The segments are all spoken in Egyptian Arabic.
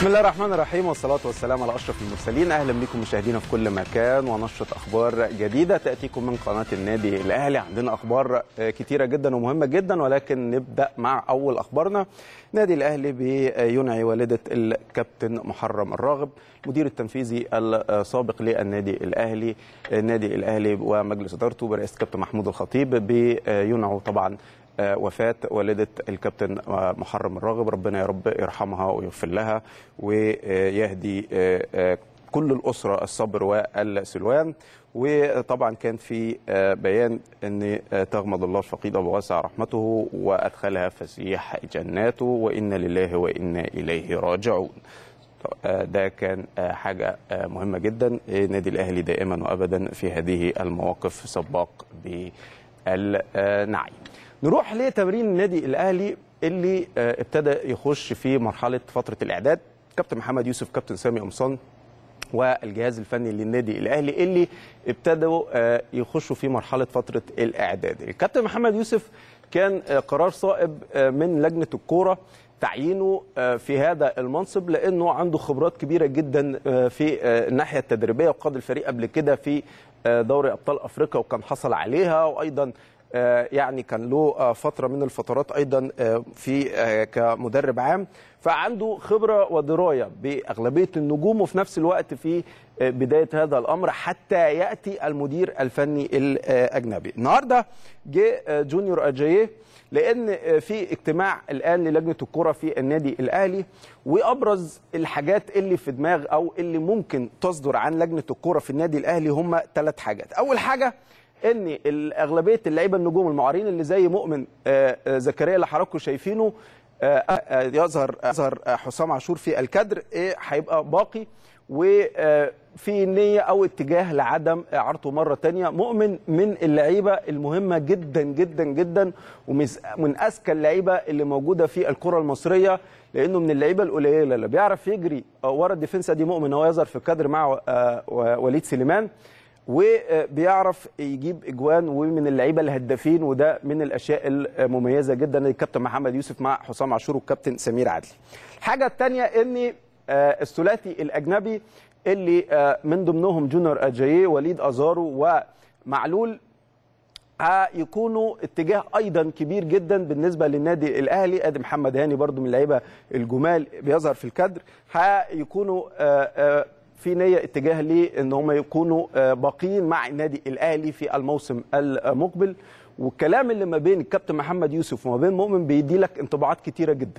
بسم الله الرحمن الرحيم والصلاة والسلام على أشرف المرسلين أهلا بكم مشاهدينا في كل مكان ونشرة أخبار جديدة تأتيكم من قناة النادي الأهلي عندنا أخبار كتيرة جدا ومهمة جدا ولكن نبدأ مع أول أخبارنا نادي الأهلي بينعي والدة الكابتن محرم الراغب المدير التنفيذي السابق للنادي الأهلي النادي الأهلي ومجلس إدارته برئاسة كابتن محمود الخطيب بينعوا طبعا وفاة والدة الكابتن محرم الراغب ربنا يا رب يرحمها ويغفر لها ويهدي كل الأسرة الصبر والسلوان وطبعا كان في بيان ان تغمض الله الفقيد ووسع رحمته وادخلها فسيح جناته وانا لله وانا اليه راجعون ده كان حاجه مهمه جدا النادي الاهلي دائما وابدا في هذه المواقف سباق بالنعيم نروح لتمرين النادي الاهلي اللي ابتدى يخش في مرحله فتره الاعداد كابتن محمد يوسف كابتن سامي قمصان والجهاز الفني للنادي الاهلي اللي ابتدوا يخشوا في مرحله فتره الاعداد الكابتن محمد يوسف كان قرار صائب من لجنه الكوره تعيينه في هذا المنصب لانه عنده خبرات كبيره جدا في الناحيه التدريبيه وقاد الفريق قبل كده في دوري ابطال افريقيا وكان حصل عليها وايضا يعني كان له فتره من الفترات ايضا في كمدرب عام فعنده خبره ودرايه باغلبيه النجوم وفي نفس الوقت في بدايه هذا الامر حتى ياتي المدير الفني الاجنبي. النهارده جه جونيور اجاييه لان في اجتماع الان للجنه الكره في النادي الاهلي وابرز الحاجات اللي في دماغ او اللي ممكن تصدر عن لجنه الكره في النادي الاهلي هم ثلاث حاجات. اول حاجه ان اغلبيه اللعيبه النجوم المعارين اللي زي مؤمن زكريا اللي حضراتكم شايفينه يظهر يظهر حسام عاشور في الكادر هيبقى باقي وفي نيه او اتجاه لعدم اعارته مره ثانيه مؤمن من اللعيبه المهمه جدا جدا جدا ومن اذكى اللعيبه اللي موجوده في الكره المصريه لانه من اللعيبه القليله اللي بيعرف يجري ورا الديفنس دي مؤمن هو يظهر في الكادر مع وليد سليمان وبيعرف يجيب اجوان ومن اللعيبه الهدافين وده من الاشياء المميزه جدا الكابتن محمد يوسف مع حسام عاشور والكابتن سمير عدلي. الحاجه الثانيه ان الثلاثي الاجنبي اللي من ضمنهم جونر اجاييه وليد ازارو ومعلول هيكونوا اتجاه ايضا كبير جدا بالنسبه للنادي الاهلي ادي محمد هاني برضو من اللعيبه الجمال بيظهر في الكادر هيكونوا في نيه اتجاه ليه ان هم يكونوا باقيين مع النادي الاهلي في الموسم المقبل والكلام اللي ما بين الكابتن محمد يوسف وما بين مؤمن بيدي لك انطباعات كتيره جدا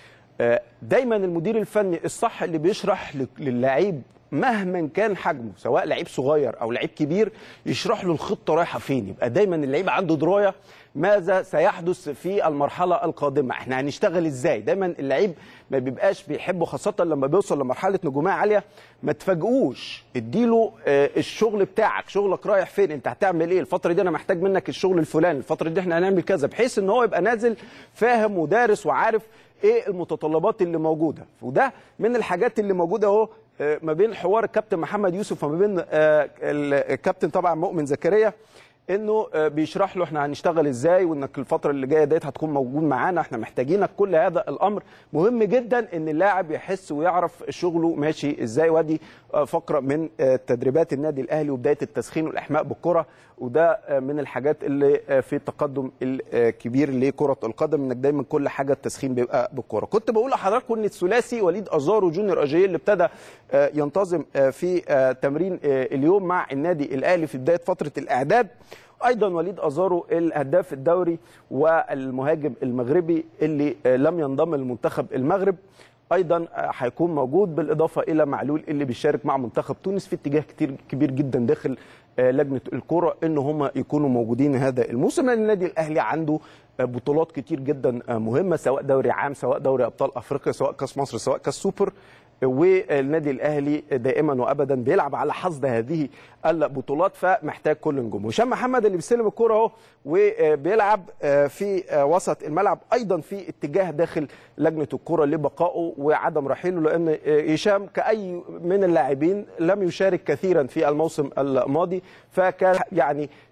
دايما المدير الفني الصح اللي بيشرح للعيب مهما كان حجمه سواء لعيب صغير او لعيب كبير يشرح له الخطه رايحه فين يبقى دايما اللعيب عنده درايه ماذا سيحدث في المرحله القادمه احنا هنشتغل ازاي دايما اللعيب ما بيبقاش بيحبه خاصه لما بيوصل لمرحله نجوميه عاليه ما تفاجئوش اديله الشغل بتاعك شغلك رايح فين انت هتعمل ايه الفتره دي انا محتاج منك الشغل الفلاني الفتره دي احنا هنعمل كذا بحيث ان هو يبقى نازل فاهم ودارس وعارف ايه المتطلبات اللي موجوده وده من الحاجات اللي موجوده اهو ما بين حوار الكابتن محمد يوسف وما بين الكابتن طبعا مؤمن زكريا انه بيشرح له احنا هنشتغل ازاي وانك الفتره اللي جايه ديت هتكون موجود معانا احنا محتاجينك كل هذا الامر مهم جدا ان اللاعب يحس ويعرف شغله ماشي ازاي ودي فقره من تدريبات النادي الاهلي وبدايه التسخين والاحماء بالكره وده من الحاجات اللي في التقدم الكبير لكره القدم انك دايما كل حاجه التسخين بيبقى بالكره كنت بقول لحضراتكم ان الثلاثي وليد ازار وجونيور اجاييه اللي ابتدى ينتظم في تمرين اليوم مع النادي الاهلي في بدايه فتره الاعداد ايضا وليد ازارو الهداف الدوري والمهاجم المغربي اللي لم ينضم لمنتخب المغرب ايضا هيكون موجود بالاضافه الى معلول اللي بيشارك مع منتخب تونس في اتجاه كتير كبير جدا داخل لجنه الكره ان هم يكونوا موجودين هذا الموسم لان النادي الاهلي عنده بطولات كتير جدا مهمه سواء دوري عام سواء دوري ابطال افريقيا سواء كاس مصر سواء كاس سوبر والنادي الاهلي دائما وابدا بيلعب على حصد هذه البطولات فمحتاج كل نجوم هشام محمد اللي بيستلم الكره اهو وبيلعب في وسط الملعب ايضا في اتجاه داخل لجنه الكره لبقائه وعدم رحيله لان هشام كاي من اللاعبين لم يشارك كثيرا في الموسم الماضي فكان يعني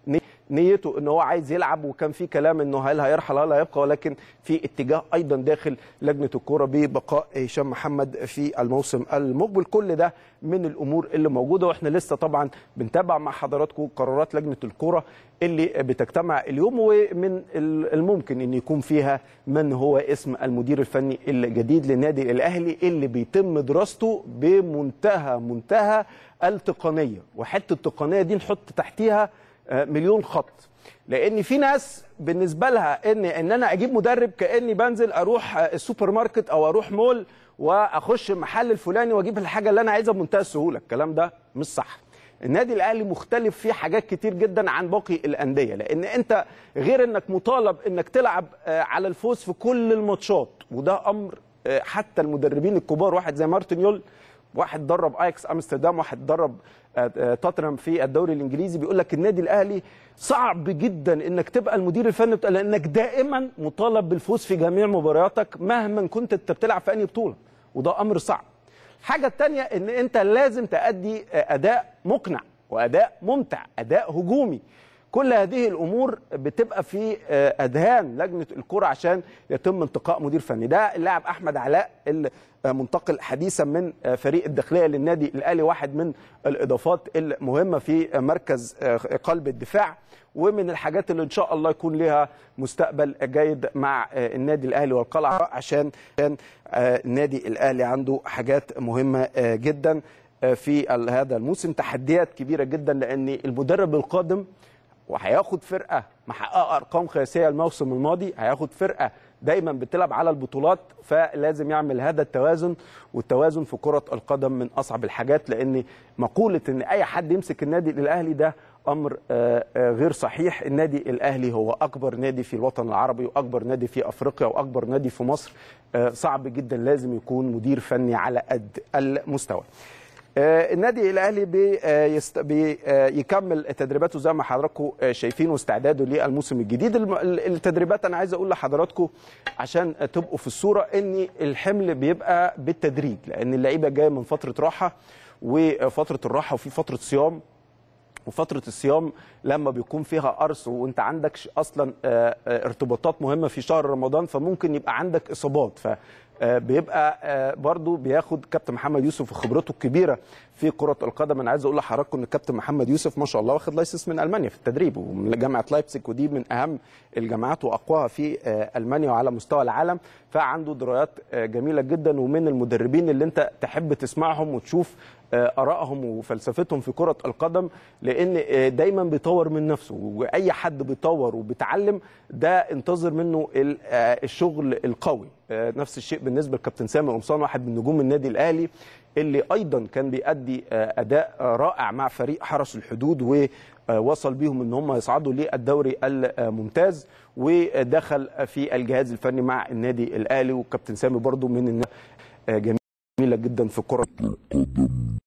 نيته ان هو عايز يلعب وكان في كلام انه هل هيرحل هل هيبقى ولكن في اتجاه ايضا داخل لجنه الكوره ببقاء هشام محمد في الموسم المقبل كل ده من الامور اللي موجوده واحنا لسه طبعا بنتابع مع حضراتكم قرارات لجنه الكوره اللي بتجتمع اليوم ومن الممكن ان يكون فيها من هو اسم المدير الفني الجديد للنادي الاهلي اللي بيتم دراسته بمنتهى منتهى التقنيه وحته التقنيه دي نحط تحتيها مليون خط لان في ناس بالنسبه لها ان ان انا اجيب مدرب كاني بنزل اروح السوبر ماركت او اروح مول واخش المحل الفلاني واجيب الحاجه اللي انا عايزها بمنتهى السهوله الكلام ده مش صح النادي الاهلي مختلف فيه حاجات كتير جدا عن باقي الانديه لان انت غير انك مطالب انك تلعب على الفوز في كل الماتشات وده امر حتى المدربين الكبار واحد زي مارتن يول واحد درب اياكس امستردام واحد درب توتنهام في الدوري الانجليزي بيقول لك النادي الاهلي صعب جدا انك تبقى المدير الفني بتاع لانك دائما مطالب بالفوز في جميع مبارياتك مهما كنت انت بتلعب في اي بطوله وده امر صعب الحاجه الثانيه ان انت لازم تادي اداء مقنع واداء ممتع اداء هجومي كل هذه الامور بتبقى في اذهان لجنه الكره عشان يتم انتقاء مدير فني ده اللاعب احمد علاء المنتقل حديثا من فريق الداخليه للنادي الاهلي واحد من الاضافات المهمه في مركز قلب الدفاع ومن الحاجات اللي ان شاء الله يكون لها مستقبل جيد مع النادي الاهلي والقلعه عشان النادي الاهلي عنده حاجات مهمه جدا في هذا الموسم تحديات كبيره جدا لان المدرب القادم وهياخد فرقه محققه ارقام قياسيه الموسم الماضي هياخد فرقه دايما بتلعب على البطولات فلازم يعمل هذا التوازن والتوازن في كره القدم من اصعب الحاجات لان مقوله ان اي حد يمسك النادي الاهلي ده امر غير صحيح النادي الاهلي هو اكبر نادي في الوطن العربي واكبر نادي في افريقيا واكبر نادي في مصر صعب جدا لازم يكون مدير فني على قد المستوى النادي الاهلي بيست... بيكمل تدريباته زي ما حضراتكم شايفين واستعداده للموسم الجديد التدريبات انا عايز اقول لحضراتكم عشان تبقوا في الصوره ان الحمل بيبقى بالتدريج لان اللعيبه جايه من فتره راحه وفتره الراحه وفي فتره صيام وفترة الصيام لما بيكون فيها قرص وانت عندك اصلا ارتباطات مهمة في شهر رمضان فممكن يبقى عندك اصابات ف بيبقى برضو بياخد كابتن محمد يوسف وخبرته الكبيره في كره القدم انا عايز اقول لحضراتكم ان الكابتن محمد يوسف ما شاء الله واخد لايسنس من المانيا في التدريب ومن جامعه لايبسك ودي من اهم الجامعات واقواها في المانيا وعلى مستوى العالم فعنده درايات جميله جدا ومن المدربين اللي انت تحب تسمعهم وتشوف ارائهم وفلسفتهم في كره القدم لان دايما بيطور من نفسه واي حد بيطور وبيتعلم ده انتظر منه الشغل القوي نفس الشيء بالنسبه لكابتن سامي قمصان واحد من نجوم النادي الاهلي اللي ايضا كان بيأدي اداء رائع مع فريق حرس الحدود ووصل بيهم ان هم يصعدوا للدوري الممتاز ودخل في الجهاز الفني مع النادي الاهلي وكابتن سامي برضو من الناس جميله جدا في كره القدم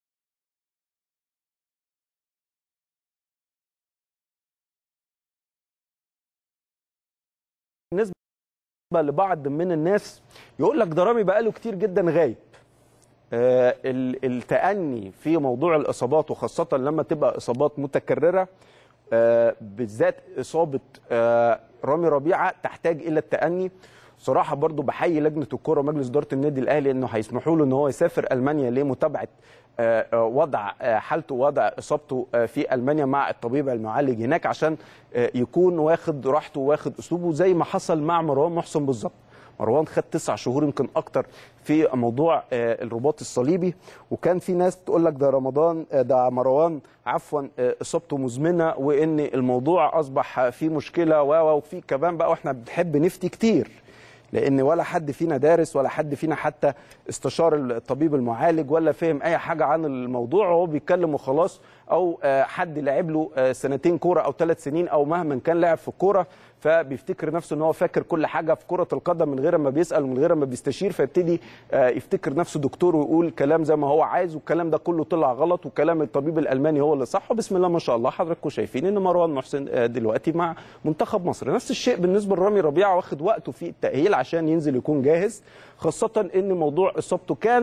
بالنسبه لبعض من الناس يقول لك ده رامي بقاله كتير جدا غايب آه التأني في موضوع الإصابات وخاصة لما تبقى إصابات متكررة آه بالذات إصابة آه رامي ربيعة تحتاج إلى التأني صراحة برضو بحيي لجنة الكرة ومجلس إدارة النادي الأهلي إنه هيسمحوا له إن هو يسافر ألمانيا لمتابعة وضع حالته وضع إصابته في ألمانيا مع الطبيب المعالج هناك عشان يكون واخد راحته واخد أسلوبه زي ما حصل مع مروان محسن بالظبط مروان خد تسع شهور يمكن اكتر في موضوع الرباط الصليبي وكان في ناس تقول لك ده رمضان ده مروان عفوا اصابته مزمنه وان الموضوع اصبح فيه مشكله وفي كمان بقى واحنا بنحب نفتي كتير لان ولا حد فينا دارس ولا حد فينا حتى استشار الطبيب المعالج ولا فهم اي حاجه عن الموضوع وهو بيتكلم وخلاص او حد لعب له سنتين كوره او ثلاث سنين او مهما كان لعب في الكوره فبيفتكر نفسه ان هو فاكر كل حاجه في كره القدم من غير ما بيسال ومن غير ما بيستشير فيبتدي يفتكر نفسه دكتور ويقول كلام زي ما هو عايز والكلام ده كله طلع غلط وكلام الطبيب الالماني هو اللي صح وبسم الله ما شاء الله حضراتكم شايفين ان مروان محسن دلوقتي مع منتخب مصر نفس الشيء بالنسبه لرامي ربيعه واخد وقته في التاهيل عشان ينزل يكون جاهز خاصه ان موضوع اصابته كان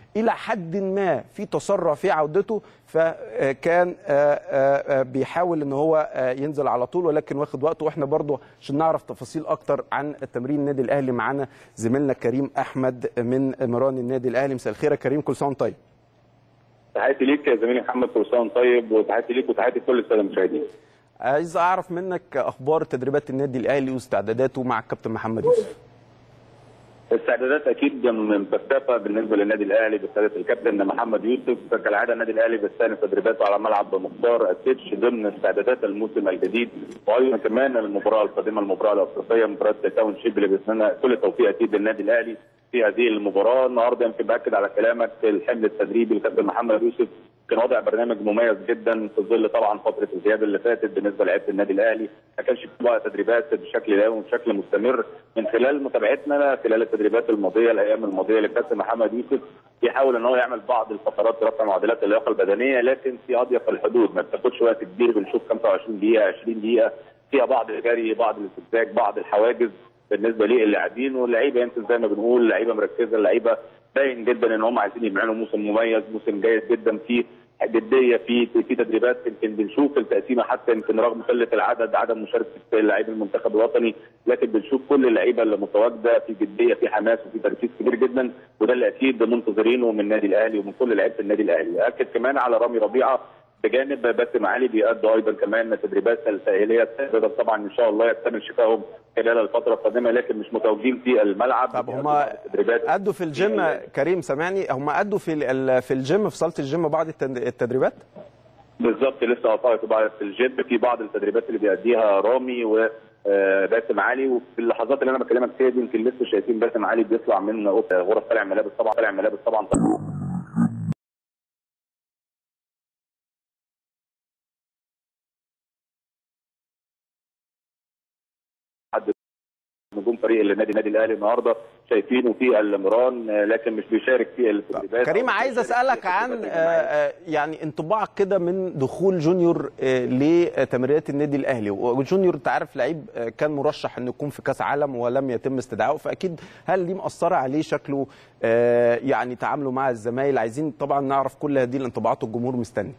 الى حد ما في تسرع في عودته فكان بيحاول ان هو ينزل على طول ولكن واخد وقته واحنا برضو عشان نعرف تفاصيل اكتر عن التمرين النادي الاهلي معانا زميلنا كريم احمد من مران النادي الاهلي مساء الخير يا كريم كل سنه وانت طيب تحياتي ليك يا زميلي محمد كل سنه طيب وتحياتي ليك وتحياتي لكل الساده المشاهدين عايز اعرف منك اخبار تدريبات النادي الاهلي واستعداداته مع الكابتن محمد يوسف استعدادات اكيد مكثفه بالنسبه للنادي الاهلي بقياده الكابتن محمد يوسف كالعاده النادي الاهلي بيستأنف تدريباته على ملعب مختار السيتش ضمن استعدادات الموسم الجديد وايضا كمان المباراه القادمه المباراه الافريقيه مباراه تاون شيب اللي بيتمنى كل التوفيق اكيد للنادي الاهلي في هذه المباراه النهارده يمكن باكد على كلامك الحمل التدريبي الكابتن محمد يوسف كان وضع برنامج مميز جدا في ظل طبعا فتره الغياب اللي فاتت بالنسبه لعيبه النادي الاهلي ما كانش في بقى تدريبات بشكل دائم وبشكل مستمر من خلال متابعتنا خلال التدريبات الماضيه الايام الماضيه للكابتن محمد يوسف بيحاول ان هو يعمل بعض الفترات رفع معدلات اللياقه البدنيه لكن في اضيق الحدود ما بتاخدش وقت كبير بنشوف 25 دقيقه 20 دقيقه فيها بعض الجري بعض الاستفزاز بعض الحواجز بالنسبه للاعبين واللعيبه يمكن زي ما بنقول لعيبه مركزه اللعيبه باين جدا ان هم عايزين يعملوا موسم مميز موسم جيد جدا فيه جديه في في تدريبات يمكن بنشوف التقسيمه حتى يمكن رغم قله العدد عدم مشاركه لاعبي المنتخب الوطني لكن بنشوف كل اللعيبه اللي متواجده في جديه في حماس وفي تركيز كبير جدا وده اللي اكيد منتظرينه من النادي الاهلي ومن كل لعيبه النادي الاهلي اكد كمان على رامي ربيعه بجانب باسم علي بيأدوا ايضا كمان تدريبات تاهيليه طبعا ان شاء الله يكتمل شفائهم خلال الفتره القادمه لكن مش متواجدين في الملعب طب هم ادوا في الجيم كريم سامعني هم ادوا في في الجيم في صاله الجيم بعض التدريبات بالظبط لسه قطعت بعض في الجيم في بعض التدريبات اللي بيأديها رامي و باسم علي وفي اللحظات اللي انا بكلمك فيها دي يمكن لسه شايفين باسم علي بيطلع من غرف طالع ملابس طبعا طالع ملابس طبعا نجوم فريق النادي النادي الاهلي النهارده شايفينه في المران لكن مش بيشارك في التدريبات كريم عايز اسالك عن يعني انطباعك كده من دخول جونيور لتمريرات النادي الاهلي وجونيور انت عارف لعيب كان مرشح انه يكون في كاس عالم ولم يتم استدعائه فاكيد هل دي مأثره عليه شكله يعني تعامله مع الزمايل عايزين طبعا نعرف كل هذه الانطباعات والجمهور مستني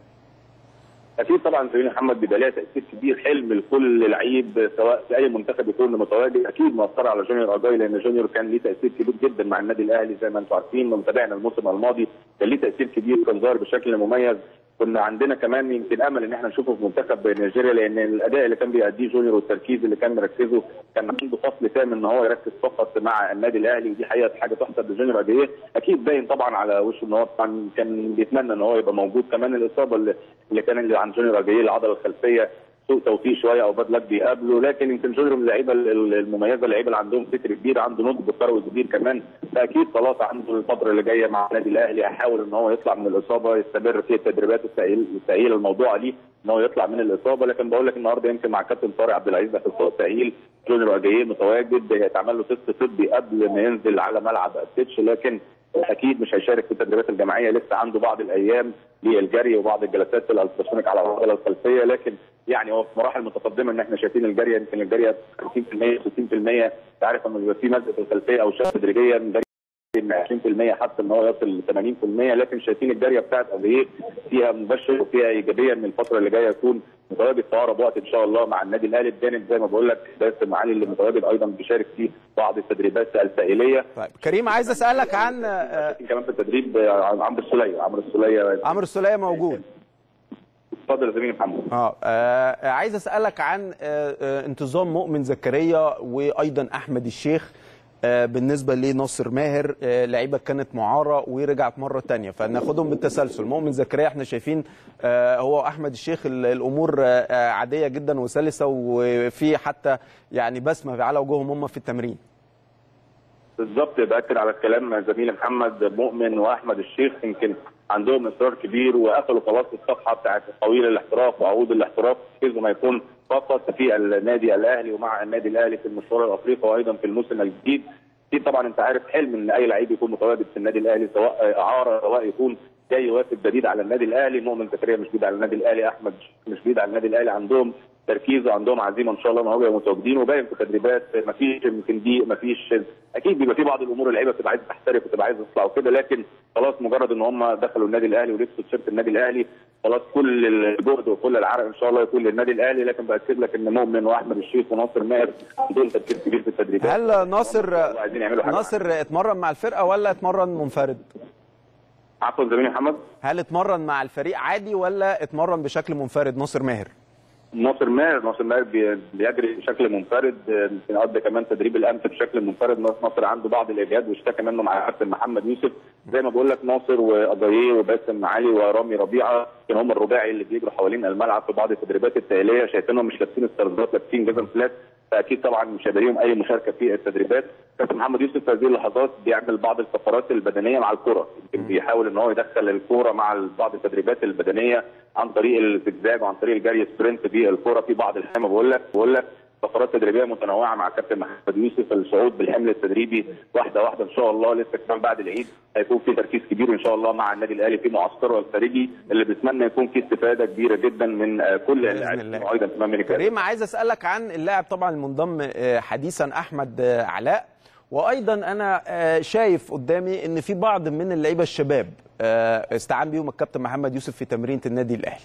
اكيد طبعا زميلي محمد بيبقى ليها تاثير كبير حلم لكل لعيب سواء في اي منتخب يكون متواجد اكيد مؤثره على جونيور اجاي لان جونيور كان ليه تاثير كبير جدا مع النادي الاهلي زي ما انتم عارفين متابعنا الموسم الماضي كان ليه تاثير كبير كان ظاهر بشكل مميز كنا عندنا كمان يمكن امل ان احنا نشوفه في منتخب نيجيريا لان الاداء اللي كان بيأديه جونيور والتركيز اللي كان مركزه كان عنده فصل تام ان هو يركز فقط مع النادي الاهلي ودي حقيقه حاجه تحسب لجونيور اجاييه اكيد باين طبعا على وشه ان هو طبعا كان بيتمنى ان هو يبقى موجود كمان الاصابه اللي, اللي كان اللي عند جونيور اجاييه العضله الخلفيه سوء توفيق شويه او باد لك بيقابله لكن يمكن جونيور من اللعيبه المميزه اللعيبه اللي عندهم فكر كبير عنده نضج كروي كبير كمان فاكيد خلاص عنده الفتره اللي جايه مع النادي الاهلي هيحاول ان هو يطلع من الاصابه يستمر في التدريبات التاهيل التاهيل الموضوع ليه ان هو يطلع من الاصابه لكن بقول لك النهارده يمكن مع كابتن طارق عبد العزيز في التاهيل جونيور اجاييه متواجد هيتعمل له تست طبي قبل ما ينزل على ملعب التتش لكن اكيد مش هيشارك في التدريبات الجماعيه لسه عنده بعض الايام للجري وبعض الجلسات الالتراسونيك على العضله الخلفيه لكن يعني هو في مراحل متقدمه ان احنا شايفين الجري يمكن الجري 50% 60% انت عارف لما بيبقى في مزق في الخلفيه او شد تدريجيا من 20% حتى ان هو يصل ل 80% لكن شايفين الجاريه بتاعت قد ايه فيها مبشر وفيها ايجابيه ان الفتره اللي جايه يكون متواجد في اقرب وقت ان شاء الله مع النادي الاهلي بجانب زي ما بقول لك باسم علي اللي متواجد ايضا بيشارك في بعض التدريبات التاهيليه طيب كريم عايز اسالك عن كمان في التدريب عمرو السوليه عمرو السوليه عمرو السوليه موجود اتفضل يا زميلي محمد آه. اه عايز اسالك عن آه آه انتظام مؤمن زكريا وايضا احمد الشيخ آه بالنسبه لناصر ماهر آه لعيبه كانت معاره ورجعت مره ثانيه فناخدهم بالتسلسل مؤمن زكريا احنا شايفين آه هو احمد الشيخ الامور آه عاديه جدا وسلسه وفي حتى يعني بسمه على وجوههم هم في التمرين بالظبط باكد على الكلام زميلي محمد مؤمن واحمد الشيخ يمكن عندهم اصرار كبير وقفلوا خلاص الصفحه بتاعت طويل الاحتراف وعقود الاحتراف حيث ما يكون فقط في النادي الاهلي ومع النادي الاهلي في المشوار الافريقي وايضا في الموسم الجديد في طبعا انت عارف حلم ان اي لعيب يكون متواجد في النادي الاهلي سواء اعاره سواء يكون جاي وافد جديد على النادي الاهلي مؤمن زكريا مش جديد على النادي الاهلي احمد مش جديد على النادي الاهلي عندهم تركيز وعندهم عزيمه ان شاء الله ان هم يبقوا متواجدين وباين في التدريبات ما فيش يمكن دي ما فيش اكيد بيبقى في بعض الامور اللعيبه بتبقى عايزه تحترف وتبقى عايزه تطلع وكده لكن خلاص مجرد ان هم دخلوا النادي الاهلي ولبسوا تيشيرت النادي الاهلي خلاص كل الجهد وكل العرق ان شاء الله يكون للنادي الاهلي لكن باكد لك ان مؤمن واحمد الشيخ وناصر ماهر عندهم تركيز كبير في التدريبات هل ناصر عايزين يعملوا حاجه ناصر اتمرن مع الفرقه ولا اتمرن منفرد؟ عفوا زميلي محمد هل اتمرن مع الفريق عادي ولا اتمرن بشكل منفرد ناصر ماهر؟ ناصر ماهر ناصر ماهر بي- بيجري بشكل منفرد آه، يمكن قضى كمان تدريب الامس بشكل منفرد ناصر عنده بعض الاجهاد واشتكى منه مع كابتن محمد يوسف زي ما بقول لك ناصر واجاييه وباسم علي ورامي ربيعه كانوا هم الرباعي اللي بيجروا حوالين الملعب في بعض التدريبات التاهيليه شايفينهم مش لابسين السردات لابسين جزم فلات فاكيد طبعا مش هيبقى ليهم اي مشاركه في التدريبات كابتن محمد يوسف في هذه اللحظات بيعمل بعض الفقرات البدنيه مع الكره يمكن بيحاول ان هو يدخل الكوره مع بعض التدريبات البدنيه عن طريق الزجزاج وعن طريق الجري سبرنت بالكره في بعض الحمى بقول لك بقول لك فقرات تدريبيه متنوعه مع كابتن محمد يوسف الصعود بالحمل التدريبي واحده واحده ان شاء الله لسه كمان بعد العيد هيكون في تركيز كبير ان شاء الله مع النادي الاهلي في معسكره الخارجي اللي بنتمنى يكون في استفاده كبيره جدا من آه، كل بإذن اللاعبين الله. وايضا كمان من الجهاز. كريم عايز اسالك عن اللاعب طبعا المنضم آه، حديثا احمد آه، علاء وايضا انا آه، شايف قدامي ان في بعض من اللعيبه الشباب آه، استعان بيهم الكابتن محمد يوسف في تمرينه النادي الاهلي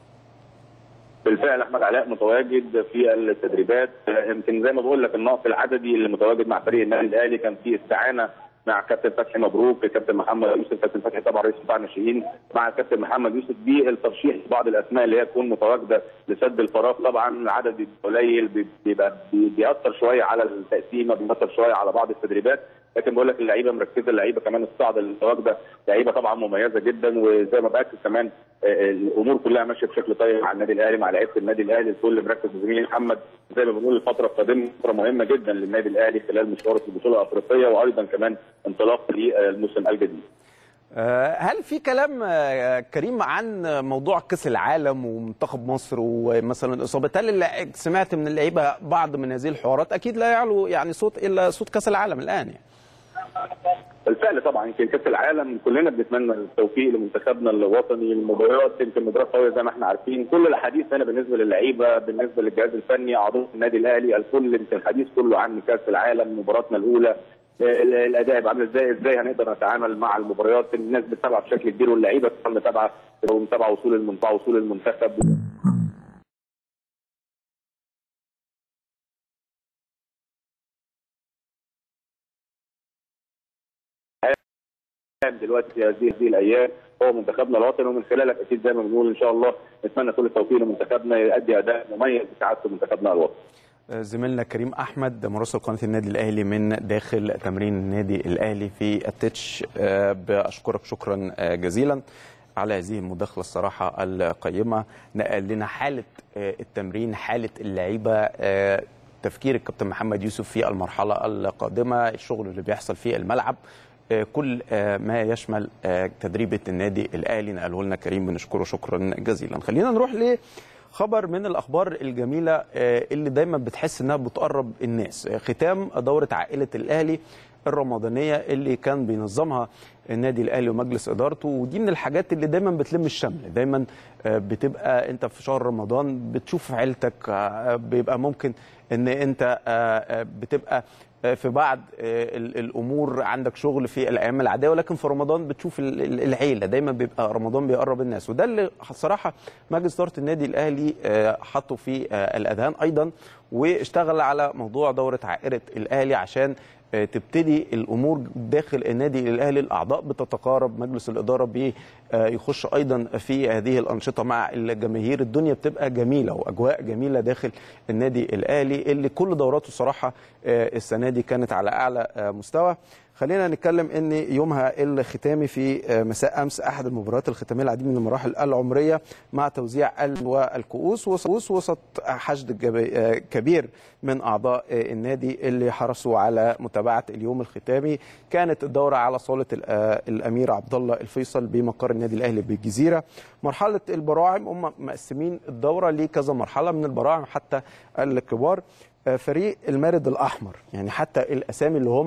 بالفعل احمد علاء متواجد في التدريبات آه، يمكن زي ما بقول لك النقص العددي اللي متواجد مع فريق النادي الاهلي كان في استعانه مع كابتن فتحي مبروك كابتن محمد يوسف كابتن فتحي طبعا رئيس قطاع الناشئين مع كابتن محمد يوسف بالترشيح لبعض الاسماء اللي هي تكون متواجده لسد الفراغ طبعا العدد قليل بي- بيبقى بي- بيأثر شويه على التقسيمه بيأثر شويه على بعض التدريبات لكن بقول لك اللعيبه مركزه اللعيبه كمان الصاعده اللي متواجده لعيبه طبعا مميزه جدا وزي ما باكد كمان آه، الامور كلها ماشيه بشكل طيب مع النادي الاهلي مع لعيبه النادي الاهلي الكل مركز زميلي محمد زي ما بنقول الفتره القادمه فتره مهمه جدا للنادي الاهلي خلال مشواره في البطوله الافريقيه وايضا كمان انطلاق للموسم الجديد. آه، هل في كلام آه، كريم عن موضوع كاس العالم ومنتخب مصر ومثلا اصابه هل اللع- سمعت من اللعيبه بعض من هذه الحوارات اكيد لا يعلو يعني صوت الا صوت كاس العالم الان يعني. بالفعل طبعا يمكن كاس العالم كلنا بنتمنى التوفيق لمنتخبنا الوطني المباريات يمكن مباراه قويه زي ما احنا عارفين كل الحديث هنا بالنسبه للعيبه بالنسبه للجهاز الفني اعضاء النادي الاهلي الكل يمكن الحديث كله عن كاس العالم مباراتنا الاولى ال- الاداء يبقى عامل ازاي ازاي هنقدر نتعامل مع المباريات الناس بتتابع بشكل كبير واللعيبه طبعا متابعه متابعه وصول المنتخب وصول المنتخب دلوقتي في هذه هذه الايام هو منتخبنا الوطني ومن خلالك اكيد زي ما بنقول ان شاء الله نتمنى كل التوفيق لمنتخبنا يؤدي اداء مميز بسعاده منتخبنا الوطني. زميلنا كريم احمد مراسل قناه النادي الاهلي من داخل تمرين النادي الاهلي في التتش آه، باشكرك شكرا آه، جزيلا على هذه المداخله الصراحه القيمه نقل لنا حاله آه، التمرين حاله اللعيبه آه، تفكير الكابتن محمد يوسف في المرحله القادمه الشغل اللي بيحصل في الملعب آه، كل آه، ما يشمل آه، تدريبه النادي الاهلي نقله لنا كريم بنشكره شكرا جزيلا خلينا نروح ل خبر من الاخبار الجميله آه، اللي دايما بتحس انها بتقرب الناس آه، ختام دوره عائله الاهلي الرمضانيه اللي كان بينظمها النادي الاهلي ومجلس ادارته ودي من الحاجات اللي دايما بتلم الشمل دايما آه، بتبقى انت في شهر رمضان بتشوف عيلتك آه، بيبقى ممكن ان انت آه، آه، بتبقى آه، في بعض آه، ال- الامور عندك شغل في الايام العاديه ولكن في رمضان بتشوف ال- ال- العيله دايما بيبقى رمضان بيقرب الناس وده اللي صراحه مجلس اداره النادي الاهلي آه، حطه في آه، الاذهان ايضا واشتغل على موضوع دوره عائله الاهلي عشان آه، تبتدي الامور داخل النادي الاهلي الاعضاء بتتقارب مجلس الاداره بي آه، يخش ايضا في هذه الانشطه مع الجماهير الدنيا بتبقى جميله واجواء جميله داخل النادي الاهلي اللي كل دوراته صراحه آه، السنه دي كانت على اعلى آه، مستوى خلينا نتكلم ان يومها الختامي في آه، مساء امس احد المباريات الختاميه العديد من المراحل العمريه مع توزيع ال والكؤوس وسط وسط حشد جب- آه، كبير من اعضاء آه، النادي اللي حرصوا على متابعه اليوم الختامي كانت الدوره على صاله ال- آه، الامير عبد الله الفيصل بمقر النادي الاهلي بالجزيره مرحله البراعم هم مقسمين الدوره لكذا مرحله من البراعم حتى الكبار آه، فريق المارد الاحمر يعني حتى الاسامي اللي هم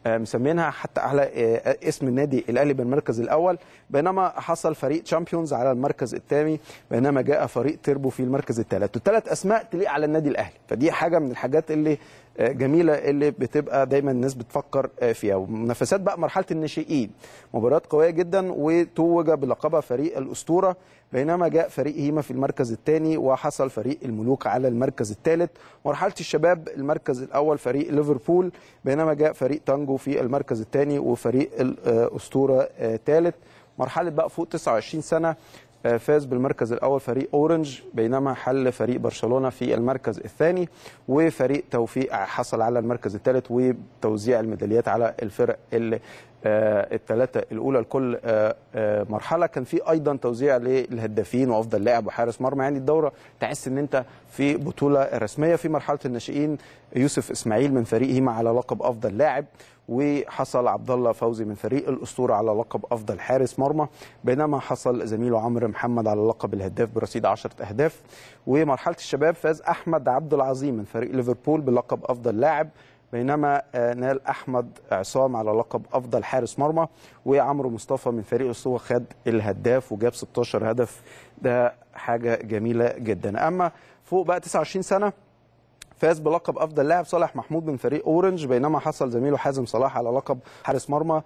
مسمينها حتى على اسم النادي الاهلي بالمركز الاول بينما حصل فريق تشامبيونز على المركز الثاني بينما جاء فريق تيربو في المركز الثالث والثلاث اسماء تليق على النادي الاهلي فدي حاجه من الحاجات اللي جميله اللي بتبقى دايما الناس بتفكر فيها ومنافسات بقى مرحله الناشئين مباريات قويه جدا وتوج بلقبها فريق الاسطوره بينما جاء فريق هيما في المركز الثاني وحصل فريق الملوك على المركز الثالث مرحله الشباب المركز الاول فريق ليفربول بينما جاء فريق تانجو في المركز الثاني وفريق الاسطوره ثالث مرحله بقى فوق 29 سنه فاز بالمركز الاول فريق اورنج بينما حل فريق برشلونه في المركز الثاني وفريق توفيق حصل على المركز الثالث وتوزيع الميداليات على الفرق اللي الثلاثه الاولى لكل مرحله كان في ايضا توزيع للهدافين وافضل لاعب وحارس مرمى يعني الدوره تحس ان انت في بطوله رسميه في مرحله الناشئين يوسف اسماعيل من فريق هيما على لقب افضل لاعب وحصل عبد الله فوزي من فريق الاسطوره على لقب افضل حارس مرمى بينما حصل زميله عمرو محمد على لقب الهداف برصيد 10 اهداف ومرحله الشباب فاز احمد عبد العظيم من فريق ليفربول بلقب افضل لاعب بينما نال احمد عصام على لقب افضل حارس مرمى وعمرو مصطفى من فريق الاسطوره خد الهداف وجاب 16 هدف ده حاجه جميله جدا اما فوق بقى 29 سنه فاز بلقب افضل لاعب صالح محمود من فريق اورنج بينما حصل زميله حازم صلاح على لقب حارس مرمى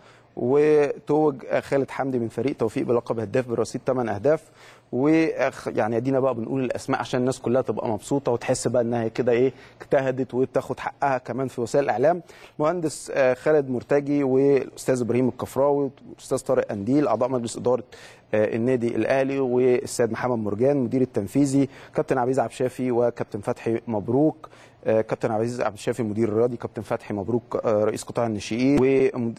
وتوج خالد حمدي من فريق توفيق بلقب هداف برصيد 8 اهداف ويعني ادينا بقى بنقول الاسماء عشان الناس كلها تبقى مبسوطه وتحس بقى انها كده ايه اجتهدت وبتاخد حقها كمان في وسائل الاعلام مهندس خالد مرتجي والاستاذ ابراهيم الكفراوي والاستاذ طارق قنديل اعضاء مجلس اداره النادي الاهلي والسيد محمد مرجان مدير التنفيذي كابتن عبد العزيز عبد الشافي وكابتن فتحي مبروك كابتن عبد العزيز عبد الشافي مدير الرياضي كابتن فتحي مبروك رئيس قطاع الناشئين و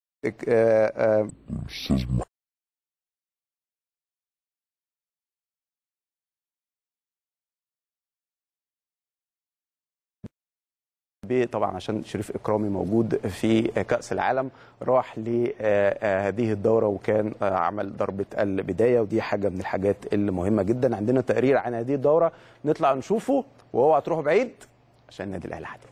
طبعا عشان شريف اكرامي موجود في كاس العالم راح لهذه الدوره وكان عمل ضربه البدايه ودي حاجه من الحاجات اللي مهمه جدا عندنا تقرير عن هذه الدوره نطلع نشوفه وهو هتروحوا بعيد عشان النادي الاهلي حدد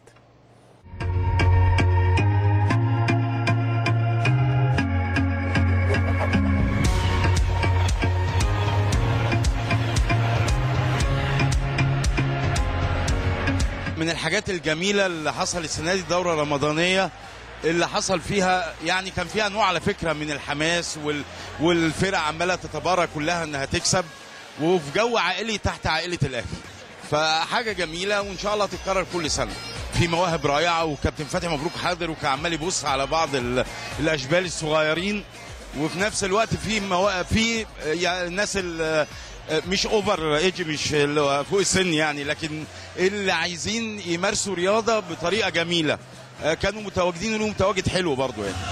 من الحاجات الجميله اللي حصل السنه دي دوره رمضانيه اللي حصل فيها يعني كان فيها نوع على فكره من الحماس وال والفرق عماله تتبارى كلها انها تكسب وفي جو عائلي تحت عائله الاهلي فحاجه جميله وان شاء الله تتكرر كل سنه في مواهب رائعه وكابتن فتحي مبروك حاضر وكان عمال يبص على بعض الاشبال الصغيرين وفي نفس الوقت في مواهب في يعني الناس مش اوفر ايج مش فوق السن يعني لكن اللي عايزين يمارسوا رياضه بطريقه جميله كانوا متواجدين ولهم متواجد حلو برضو يعني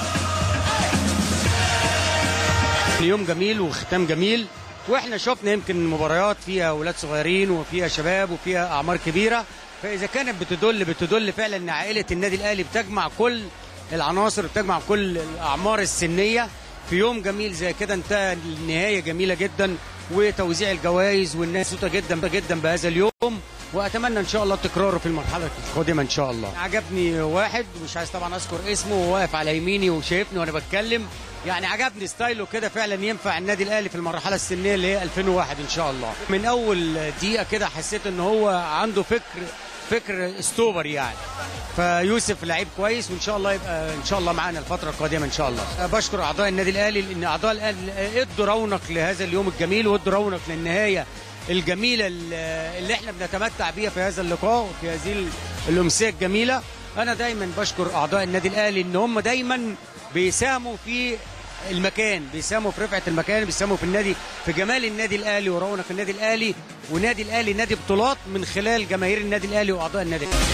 يوم جميل وختام جميل واحنا شفنا يمكن مباريات فيها اولاد صغيرين وفيها شباب وفيها اعمار كبيره فاذا كانت بتدل بتدل فعلا ان عائله النادي الاهلي بتجمع كل العناصر بتجمع كل الاعمار السنيه في يوم جميل زي كده انتهى النهايه جميله جدا وتوزيع الجوائز والناس مبسوطه جدا جدا بهذا اليوم واتمنى ان شاء الله تكراره في المرحله القادمه ان شاء الله عجبني واحد مش عايز طبعا اذكر اسمه وهو واقف على يميني وشايفني وانا بتكلم يعني عجبني ستايله كده فعلا ينفع النادي الاهلي في المرحله السنيه اللي هي 2001 ان شاء الله من اول دقيقه كده حسيت ان هو عنده فكر فكر ستوبر يعني فيوسف لعيب كويس وان شاء الله يبقى ان شاء الله معانا الفتره القادمه ان شاء الله بشكر اعضاء النادي الاهلي لان اعضاء الاهلي ادوا رونق لهذا اليوم الجميل وادوا رونق للنهايه الجميله اللي احنا بنتمتع بيها في هذا اللقاء وفي هذه الامسيه الجميله انا دايما بشكر اعضاء النادي الاهلي ان هم دايما بيساهموا في المكان بيساهموا في رفعه المكان بيساهموا في النادي في جمال النادي الاهلي ورونق النادي الاهلي ونادي الاهلي نادي بطولات من خلال جماهير النادي الاهلي واعضاء النادي الأهلي.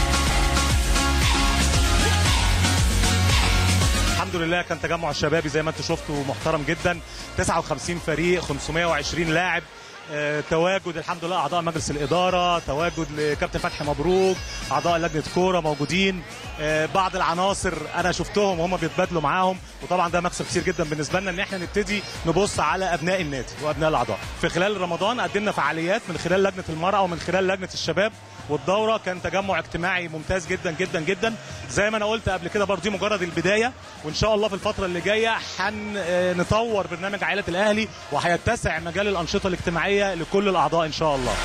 الحمد لله كان تجمع شبابي زي ما انتم شفتوا محترم جدا 59 فريق 520 لاعب آه، تواجد الحمد لله اعضاء مجلس الاداره تواجد لكابتن فتحي مبروك اعضاء لجنه كوره موجودين آه، بعض العناصر انا شفتهم وهم بيتبادلوا معاهم وطبعا ده مكسب كتير جدا بالنسبه لنا ان احنا نبتدي نبص على ابناء النادي وابناء الاعضاء في خلال رمضان قدمنا فعاليات من خلال لجنه المراه ومن خلال لجنه الشباب والدوره كان تجمع اجتماعي ممتاز جدا جدا جدا زي ما انا قلت قبل كده برضه دي مجرد البدايه وان شاء الله في الفتره اللي جايه هنطور برنامج عائله الاهلي وهيتسع مجال الانشطه الاجتماعيه لكل الاعضاء ان شاء الله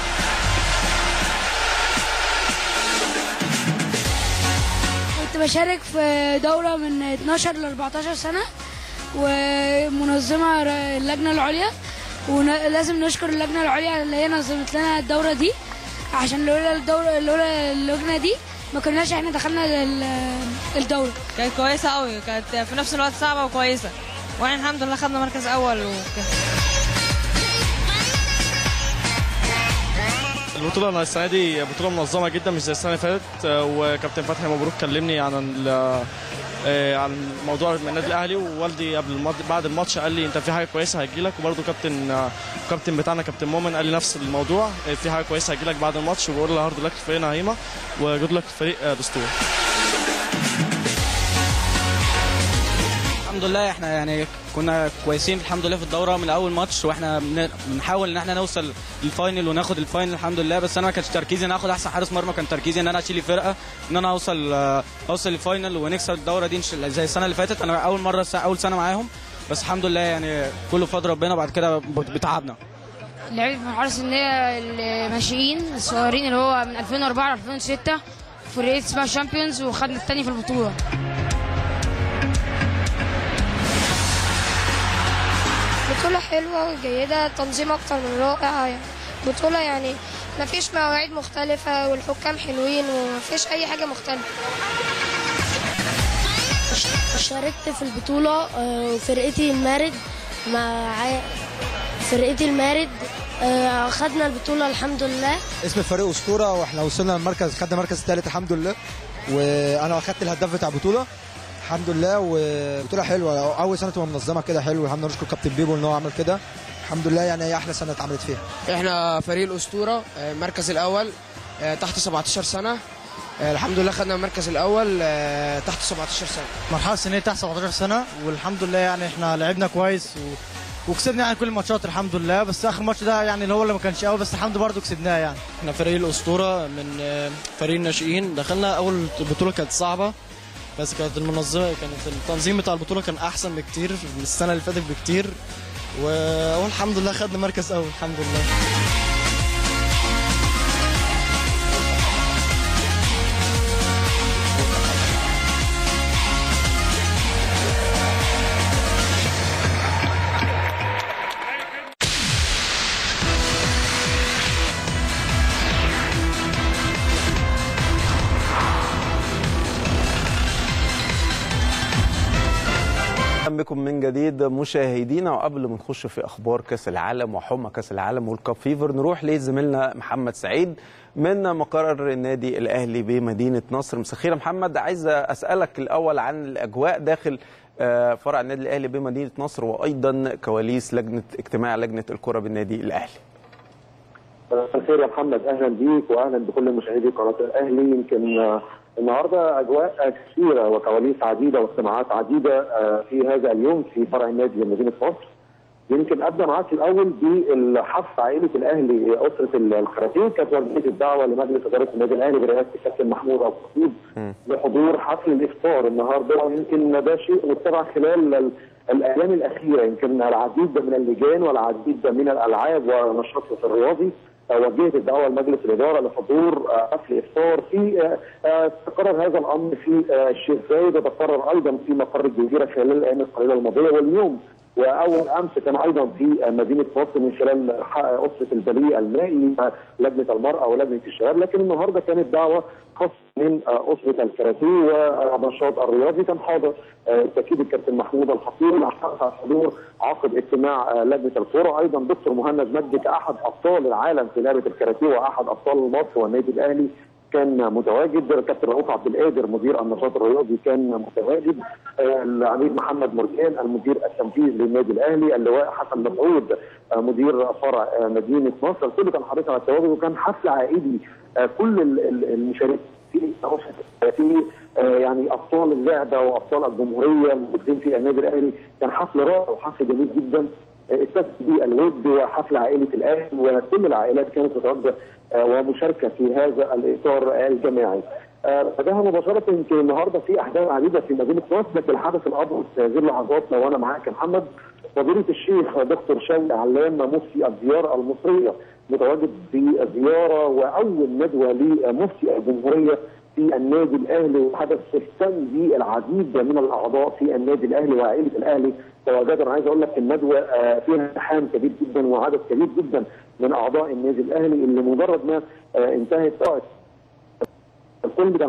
كنت بشارك في دورة من 12 ل 14 سنة ومنظمة اللجنة العليا ولازم نشكر اللجنة العليا اللي هي نظمت لنا الدورة دي عشان لولا الدورة لولا اللجنة دي ما كناش احنا دخلنا ال- الدورة كانت كويسة قوي كانت في نفس الوقت صعبة وكويسة واحنا الحمد لله خدنا مركز أول وكده البطولة السنة دي بطولة منظمة جدا مش زي السنة اللي فاتت آه، وكابتن فتحي مبروك كلمني عن ال- آه، عن موضوع النادي الاهلي ووالدي قبل المط... بعد الماتش قال لي انت في حاجه كويسه هتجي لك وبرده كابتن آه، كابتن بتاعنا كابتن مؤمن قال لي نفس الموضوع آه، في حاجه كويسه هتجي لك بعد الماتش وبقول له هارد لك فريقنا هيما وجود لك فريق آه، دستور الحمد لله احنا يعني كنا كويسين الحمد لله في الدوره من اول ماتش واحنا بن- بنحاول ان احنا نوصل للفاينل وناخد الفاينل الحمد لله بس انا ما كانش تركيزي ان اخد احسن حارس مرمى كان تركيزي ان انا اشيل الفرقه ان انا اوصل آه، اوصل للفاينل ونكسب الدوره دي إن شاء الله. زي السنه اللي فاتت انا اول مره س- اول سنه معاهم بس الحمد لله يعني كله بفضل ربنا بعد كده بت- بتعبنا لعبت في مرحلة سنية الناشئين الصغيرين اللي هو من 2004 ل 2006 فرقة اسمها شامبيونز وخدنا التاني في البطولة بطولة حلوة وجيدة تنظيم أكتر من رائع يعني بطولة يعني مفيش مواعيد مختلفة والحكام حلوين ومفيش أي حاجة مختلفة شاركت في البطولة آه، وفرقتي المارد مع فرقتي المارد آه، خدنا البطولة الحمد لله اسم الفريق اسطوره واحنا وصلنا المركز خدنا المركز الثالث الحمد لله وانا اخدت الهداف بتاع البطوله الحمد لله وبطوله حلوه اول سنه تبقى منظمه كده حلو الحمد لله نشكر كابتن بيبو ان هو عمل كده الحمد لله يعني هي احلى سنه اتعملت فيها احنا فريق الاسطوره آه، المركز الاول آه، تحت 17 سنه آه، الحمد لله خدنا المركز الاول آه، تحت 17 سنه مرحله سنيه تحت 17 سنه والحمد لله يعني احنا لعبنا كويس و... وكسبنا يعني كل الماتشات الحمد لله بس اخر ماتش ده يعني اللي هو اللي ما كانش قوي بس الحمد برضه كسبناه يعني احنا فريق الاسطوره من آه، فريق الناشئين دخلنا اول بطوله كانت صعبه بس كانت المنظمه كانت التنظيم بتاع البطوله كان احسن بكتير من السنه اللي فاتت بكتير و- والحمد لله خدنا مركز اول الحمد لله اهلا بكم من جديد مشاهدينا وقبل ما نخش في اخبار كاس العالم وحمى كاس العالم والكاب فيفر نروح لزميلنا محمد سعيد من مقر النادي الاهلي بمدينه نصر مسخيره محمد عايز اسالك الاول عن الاجواء داخل آه، فرع النادي الاهلي بمدينه نصر وايضا كواليس لجنه اجتماع لجنه الكره بالنادي الاهلي مساء الخير يا محمد اهلا بيك واهلا بكل مشاهدي قناه الاهلي يمكن آه، النهارده اجواء كثيره وكواليس عديده واجتماعات عديده آه، في هذا اليوم في فرع النادي بمدينه نصر يمكن ابدا معاك الاول بالحث عائله الاهلي اسره الكراتين كانت وجهه الدعوه لمجلس اداره النادي الاهلي برئاسه الكابتن محمود ابو خطيب لحضور حفل الافطار النهارده ويمكن ده شيء متبع خلال ال- الايام الاخيره يمكن العديد من اللجان والعديد من الالعاب ونشاط الرياضي آه، وجهت الدعوه لمجلس الاداره لحضور آه، حفل افطار في آه، آه، تكرر هذا الامر في آه، الشيخ زايد وتكرر ايضا في مقر الجزيره خلال الايام القليله الماضيه واليوم واول امس كان ايضا في آه، مدينه نصر من خلال ح- اسره البريء المائي آه، لجنه المراه ولجنه الشباب لكن النهارده كانت دعوه خاصه من آه، اسره الكاراتيه والنشاط الرياضي كان حاضر آه، تاكيد الكابتن محمود الخطيب حقق حضور عقد اجتماع آه، لجنه الكوره ايضا دكتور مهند مجدي كاحد ابطال العالم في لعبه الكاراتيه واحد ابطال مصر والنادي الاهلي كان متواجد كابتن رؤوف عبد القادر مدير النشاط الرياضي كان متواجد آه، العميد محمد مرجان المدير التنفيذي للنادي الاهلي اللواء حسن مسعود آه، مدير فرع آه، مدينه نصر الكل كان حريص على التواجد وكان حفل عائلي آه، كل ال- ال- المشاركين فيه في آه، يعني ابطال اللعبه وابطال الجمهوريه الموجودين في النادي الاهلي كان حفل رائع وحفل جميل جدا استاذ بالود وحفل عائله الاهلي وكل العائلات كانت متواجده آه، ومشاركه في هذا الاطار الجماعي. آه، بعدها مباشره يمكن النهارده في احداث عديده في مدينه نصر لكن الحدث الابرز في هذه اللحظات لو انا معاك يا محمد فضيله الشيخ دكتور شوقي علام مفتي الزياره المصريه متواجد في زياره واول ندوه لمفتي الجمهوريه في النادي الاهلي وحدث اهتم به العديد من الاعضاء في النادي الاهلي وعائله الاهلي تواجدوا انا عايز اقول لك الندوه آه، فيها امتحان كبير جدا وعدد كبير جدا من اعضاء النادي الاهلي اللي مجرد ما آه، انتهت طاقه الكل ده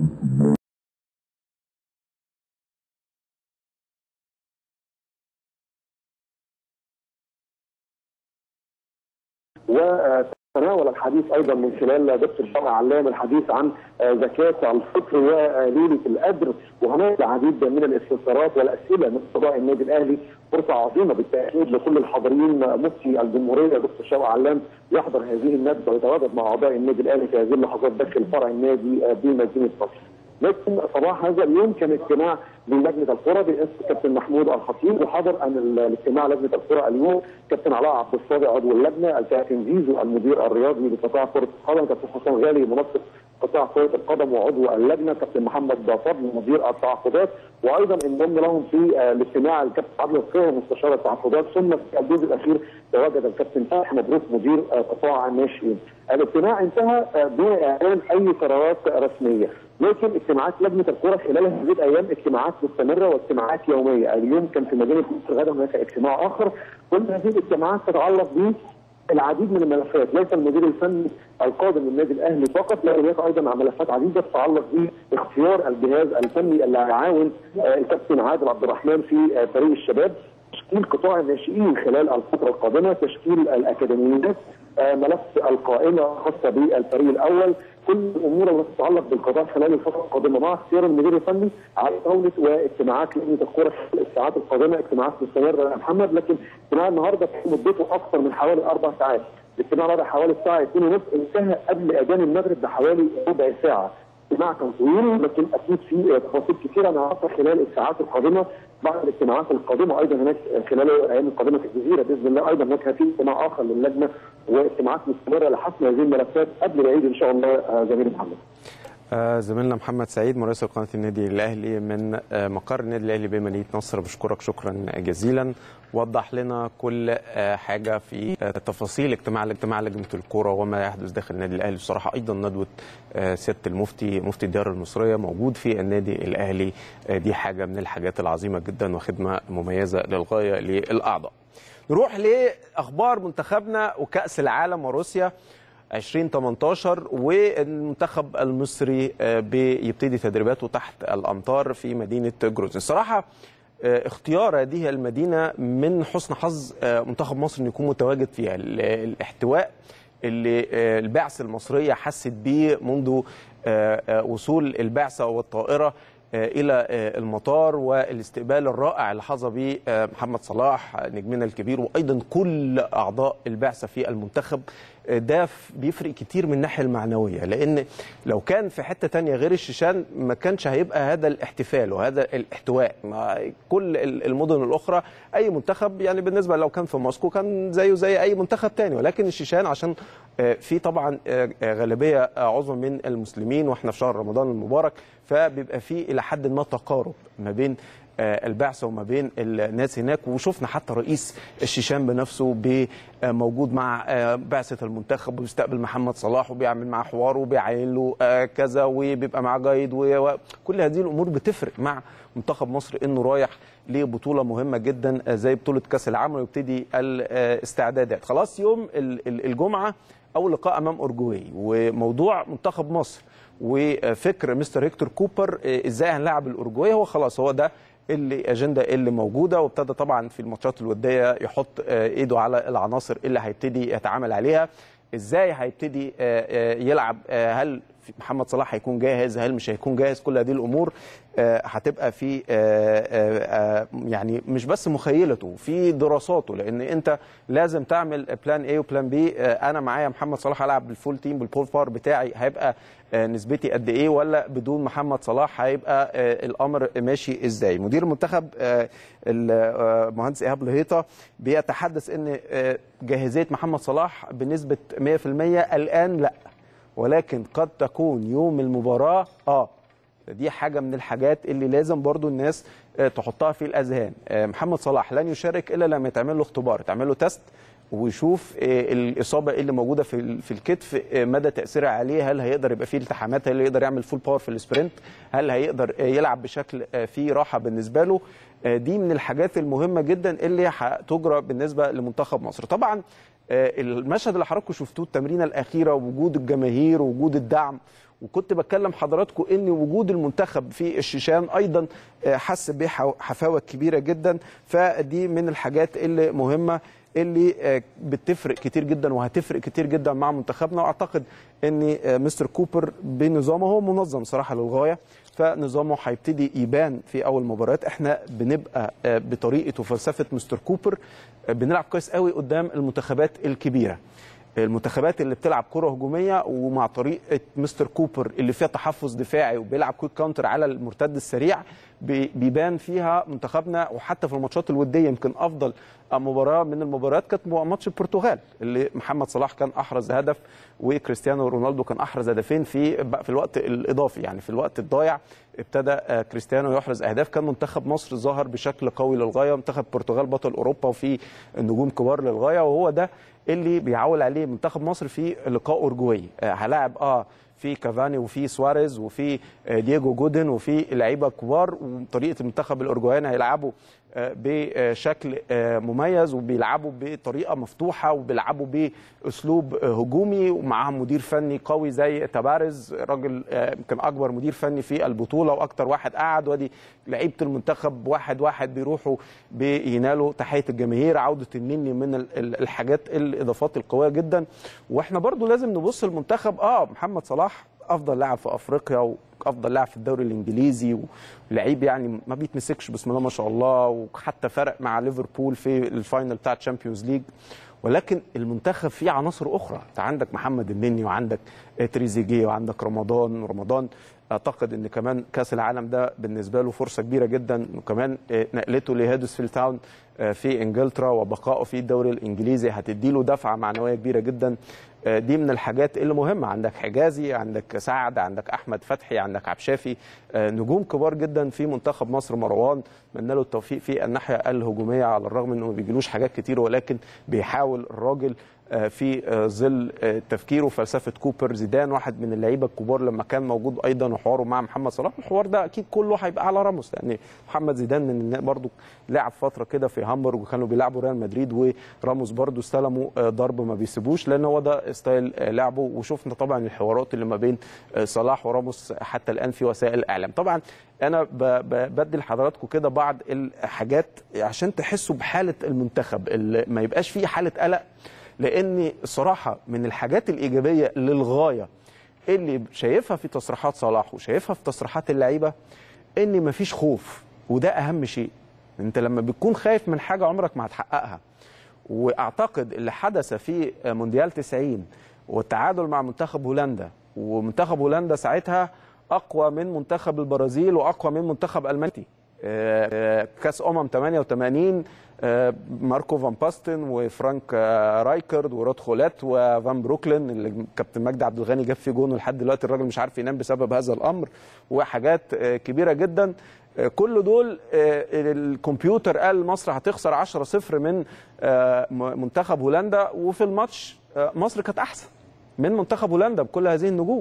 وتناول الحديث ايضا من خلال دكتور شرع علام الحديث عن آه، زكاه الفطر وليله القدر وهناك العديد من الاستفسارات والاسئله من قضاء النادي الاهلي فرصه عظيمه بالتاكيد لكل الحاضرين مفتي الجمهوريه دكتور شرع علام يحضر هذه الندوه ويتواجد مع اعضاء النادي الاهلي في هذه اللحظات داخل فرع النادي آه، بمدينه نصر. لكن صباح هذا اليوم كان اجتماع للجنه الكره برئاسه الكابتن محمود الخطيب وحضر ان ال- الاجتماع لجنه الكره اليوم كابتن علاء عبد الصادق عضو اللجنه الكابتن زيزو المدير الرياضي لقطاع كره القدم كابتن حسام غالي منسق قطاع كره القدم وعضو اللجنه كابتن محمد فضل مدير التعاقدات وايضا انضم لهم في آه، الاجتماع الكابتن عبد القيم مستشار التعاقدات ثم في الجزء الاخير تواجد الكابتن فتحي مبروك مدير آه، قطاع الناشئين. الاجتماع انتهى آه، دون اعلان اي قرارات رسميه لكن اجتماعات لجنه الكره خلال هذه الايام اجتماعات مستمره واجتماعات يوميه، اليوم كان في مدينه مصر غدا هناك اجتماع اخر، كل هذه الاجتماعات تتعلق ب العديد من الملفات ليس المدير الفني القادم للنادي الاهلي فقط لا هناك ايضا ملفات عديده تتعلق باختيار الجهاز الفني اللي هيعاون آه، الكابتن عادل عبد الرحمن في آه، فريق الشباب تشكيل قطاع الناشئين خلال الفتره القادمه تشكيل الاكاديميات آه، ملف القائمه خاصه بالفريق الاول كل الامور التي تتعلق بالقضاء خلال الفتره القادمه مع اختيار المدير الفني على طاوله واجتماعات لجنه الكره في الساعات القادمه اجتماعات مستمره يا محمد لكن اجتماع النهارده كان مدته اكثر من حوالي اربع ساعات الاجتماع بدا حوالي الساعه 2:30 انتهى قبل اذان المغرب بحوالي ربع ساعه اجتماع كان طويل لكن اكيد في تفاصيل كثيره نعرفها خلال الساعات القادمه بعد الاجتماعات القادمه ايضا هناك خلال الايام القادمه في الجزيره باذن الله ايضا هناك في اجتماع اخر للجنه واجتماعات مستمره لحسم هذه الملفات قبل العيد ان شاء الله آه، زميلي محمد. آه، زميلنا محمد سعيد مراسل قناه النادي الاهلي من آه، مقر النادي الاهلي بمدينه نصر بشكرك شكرا جزيلا وضح لنا كل آه، حاجه في آه، تفاصيل اجتماع اجتماع لجنه الكوره وما يحدث داخل النادي الاهلي بصراحه ايضا ندوه آه، سياده المفتي مفتي الديار المصريه موجود في النادي الاهلي آه، دي حاجه من الحاجات العظيمه جدا وخدمه مميزه للغايه للاعضاء نروح لاخبار منتخبنا وكاس العالم وروسيا 2018 والمنتخب المصري آه، بيبتدي تدريباته تحت الامطار في مدينه جروزن الصراحه آه، اختيار هذه المدينه من حسن حظ آه، منتخب مصر انه يكون متواجد فيها ال- الاحتواء اللي آه، البعثه المصريه حست بيه منذ آه، آه، وصول البعثه والطائره آه، الى آه، المطار والاستقبال الرائع اللي حظى به آه، محمد صلاح آه، نجمنا الكبير وايضا كل اعضاء البعثه في المنتخب آه، ده ف- بيفرق كتير من الناحيه المعنويه لان لو كان في حته تانية غير الشيشان ما كانش هيبقى هذا الاحتفال وهذا الاحتواء ما كل ال- المدن الاخرى اي منتخب يعني بالنسبه لو كان في موسكو كان زيه زي اي منتخب تاني ولكن الشيشان عشان آه، في طبعا آه، آه، غالبيه آه، عظمى من المسلمين واحنا في شهر رمضان المبارك فبيبقى في الى حد ما تقارب ما بين آه، البعثه وما بين الناس هناك وشفنا حتى رئيس الشيشان بنفسه ب- آه، موجود مع آه، بعثه المنتخب وبيستقبل محمد صلاح وبيعمل معاه حوار وبيعين له آه، كذا وبيبقى معاه جايد وكل هذه الامور بتفرق مع منتخب مصر انه رايح لبطوله مهمه جدا آه، زي بطوله كاس العالم ويبتدي الاستعدادات خلاص يوم ال- ال- الجمعه اول لقاء امام اورجواي وموضوع منتخب مصر وفكر مستر هيكتور كوبر آه، ازاي هنلعب الاورجواي هو خلاص هو ده اللي اجنده اللي موجوده وابتدى طبعا في الماتشات الوديه يحط آه، ايده على العناصر اللي هيبتدي يتعامل عليها ازاي هيبتدي آه، آه، يلعب آه، هل في- محمد صلاح هيكون جاهز هل مش هيكون جاهز كل هذه الامور آه، هتبقى في آه، آه، آه، يعني مش بس مخيلته في دراساته لان انت لازم تعمل بلان اي وبلان بي انا معايا محمد صلاح العب بالفول تيم بالبول بار بتاعي هيبقى آه، نسبتي قد ايه ولا بدون محمد صلاح هيبقى آه، الامر ماشي ازاي مدير المنتخب آه، المهندس ايهاب لهيطه بيتحدث ان آه، جاهزيه محمد صلاح بنسبه 100% الان لا ولكن قد تكون يوم المباراه اه دي حاجه من الحاجات اللي لازم برضو الناس آه، تحطها في الاذهان آه، محمد صلاح لن يشارك الا لما يتعمل له اختبار يتعمل له تيست ويشوف آه، الاصابه اللي موجوده في ال- في الكتف آه، مدى تاثيرها عليه هل هيقدر يبقى فيه التحامات هل يقدر يعمل فول باور في السبرنت هل هيقدر آه، يلعب بشكل آه، فيه راحه بالنسبه له آه، دي من الحاجات المهمه جدا اللي هتجرى بالنسبه لمنتخب مصر طبعا آه، المشهد اللي حضراتكم شفتوه التمرينه الاخيره ووجود الجماهير ووجود الدعم وكنت بتكلم حضراتكم ان وجود المنتخب في الشيشان ايضا آه، حس بحفاوه كبيره جدا فدي من الحاجات اللي مهمه اللي آه، بتفرق كتير جدا وهتفرق كتير جدا مع منتخبنا واعتقد ان آه، مستر كوبر بنظامه هو منظم صراحه للغايه فنظامه هيبتدي يبان في اول مباريات احنا بنبقى آه، بطريقه وفلسفه مستر كوبر آه، بنلعب كويس قوي قدام المنتخبات الكبيره المنتخبات اللي بتلعب كره هجوميه ومع طريقه مستر كوبر اللي فيها تحفظ دفاعي وبيلعب كويك كاونتر على المرتد السريع بي- بيبان فيها منتخبنا وحتى في الماتشات الوديه يمكن افضل مباراه من المباريات كانت ماتش البرتغال اللي محمد صلاح كان احرز هدف وكريستيانو رونالدو كان احرز هدفين في في الوقت الاضافي يعني في الوقت الضايع ابتدى آه، كريستيانو يحرز اهداف كان منتخب مصر ظهر بشكل قوي للغايه منتخب البرتغال بطل اوروبا وفي نجوم كبار للغايه وهو ده اللي بيعول عليه منتخب مصر في لقاء اورجواي آه، هلاعب اه في كافاني وفي سواريز وفي آه، دييجو جودن وفي لعيبه كبار وطريقه المنتخب الاورجواياني هيلعبوا آه، بشكل آه، مميز وبيلعبوا بطريقه مفتوحه وبيلعبوا باسلوب آه، هجومي ومعاهم مدير فني قوي زي تبارز راجل آه، يمكن اكبر مدير فني في البطوله واكتر واحد قعد وادي لعيبه المنتخب واحد واحد بيروحوا بينالوا تحيه الجماهير عوده النني من ال- ال- الحاجات الاضافات القويه جدا واحنا برضو لازم نبص المنتخب اه محمد صلاح افضل لاعب في افريقيا وافضل لاعب في الدوري الانجليزي ولعيب يعني ما بيتمسكش بسم الله ما شاء الله وحتى فرق مع ليفربول في الفاينل بتاع تشامبيونز ليج ولكن المنتخب فيه عناصر اخرى انت عندك محمد النني وعندك تريزيجيه وعندك رمضان ورمضان اعتقد ان كمان كاس العالم ده بالنسبه له فرصه كبيره جدا وكمان آه، نقلته لهيدسفيلد تاون آه، في انجلترا وبقائه في الدوري الانجليزي هتدي له دفعه معنويه كبيره جدا آه، دي من الحاجات اللي مهمه عندك حجازي عندك سعد عندك احمد فتحي عندك عبشافي آه، نجوم كبار جدا في منتخب مصر مروان اتمنى له التوفيق في الناحيه الهجوميه على الرغم انه ما بيجيلوش حاجات كتير ولكن بيحاول الراجل آه، في آه، ظل آه، تفكيره وفلسفه كوبر زيدان واحد من اللعيبه الكبار لما كان موجود ايضا وحواره مع محمد صلاح الحوار ده اكيد كله هيبقى على راموس لان محمد زيدان من النا- برضو لعب فتره كده في هامبورغ وكانوا بيلعبوا ريال مدريد وراموس برضو استلموا آه، ضرب ما بيسيبوش لان هو ده ستايل آه، لعبه وشفنا طبعا الحوارات اللي ما بين آه، صلاح وراموس حتى الان في وسائل الاعلام طبعا انا ب- ب- بدي لحضراتكم كده بعض الحاجات عشان تحسوا بحاله المنتخب اللي ما يبقاش فيه حاله قلق لان الصراحه من الحاجات الايجابيه للغايه اللي شايفها في تصريحات صلاح وشايفها في تصريحات اللعيبه ان مفيش خوف وده اهم شيء انت لما بتكون خايف من حاجه عمرك ما هتحققها واعتقد اللي حدث في مونديال 90 والتعادل مع منتخب هولندا ومنتخب هولندا ساعتها اقوى من منتخب البرازيل واقوى من منتخب المانيا آه، آه، كاس امم 88 آه، ماركو فان باستن وفرانك آه، رايكرد ورود خولات وفان بروكلين اللي كابتن مجدي عبد الغني جاب فيه جون ولحد دلوقتي الراجل مش عارف ينام بسبب هذا الامر وحاجات آه، كبيره جدا آه، كل دول آه، الكمبيوتر قال مصر هتخسر 10-0 من آه، م- منتخب هولندا وفي الماتش آه، مصر كانت احسن من منتخب هولندا بكل هذه النجوم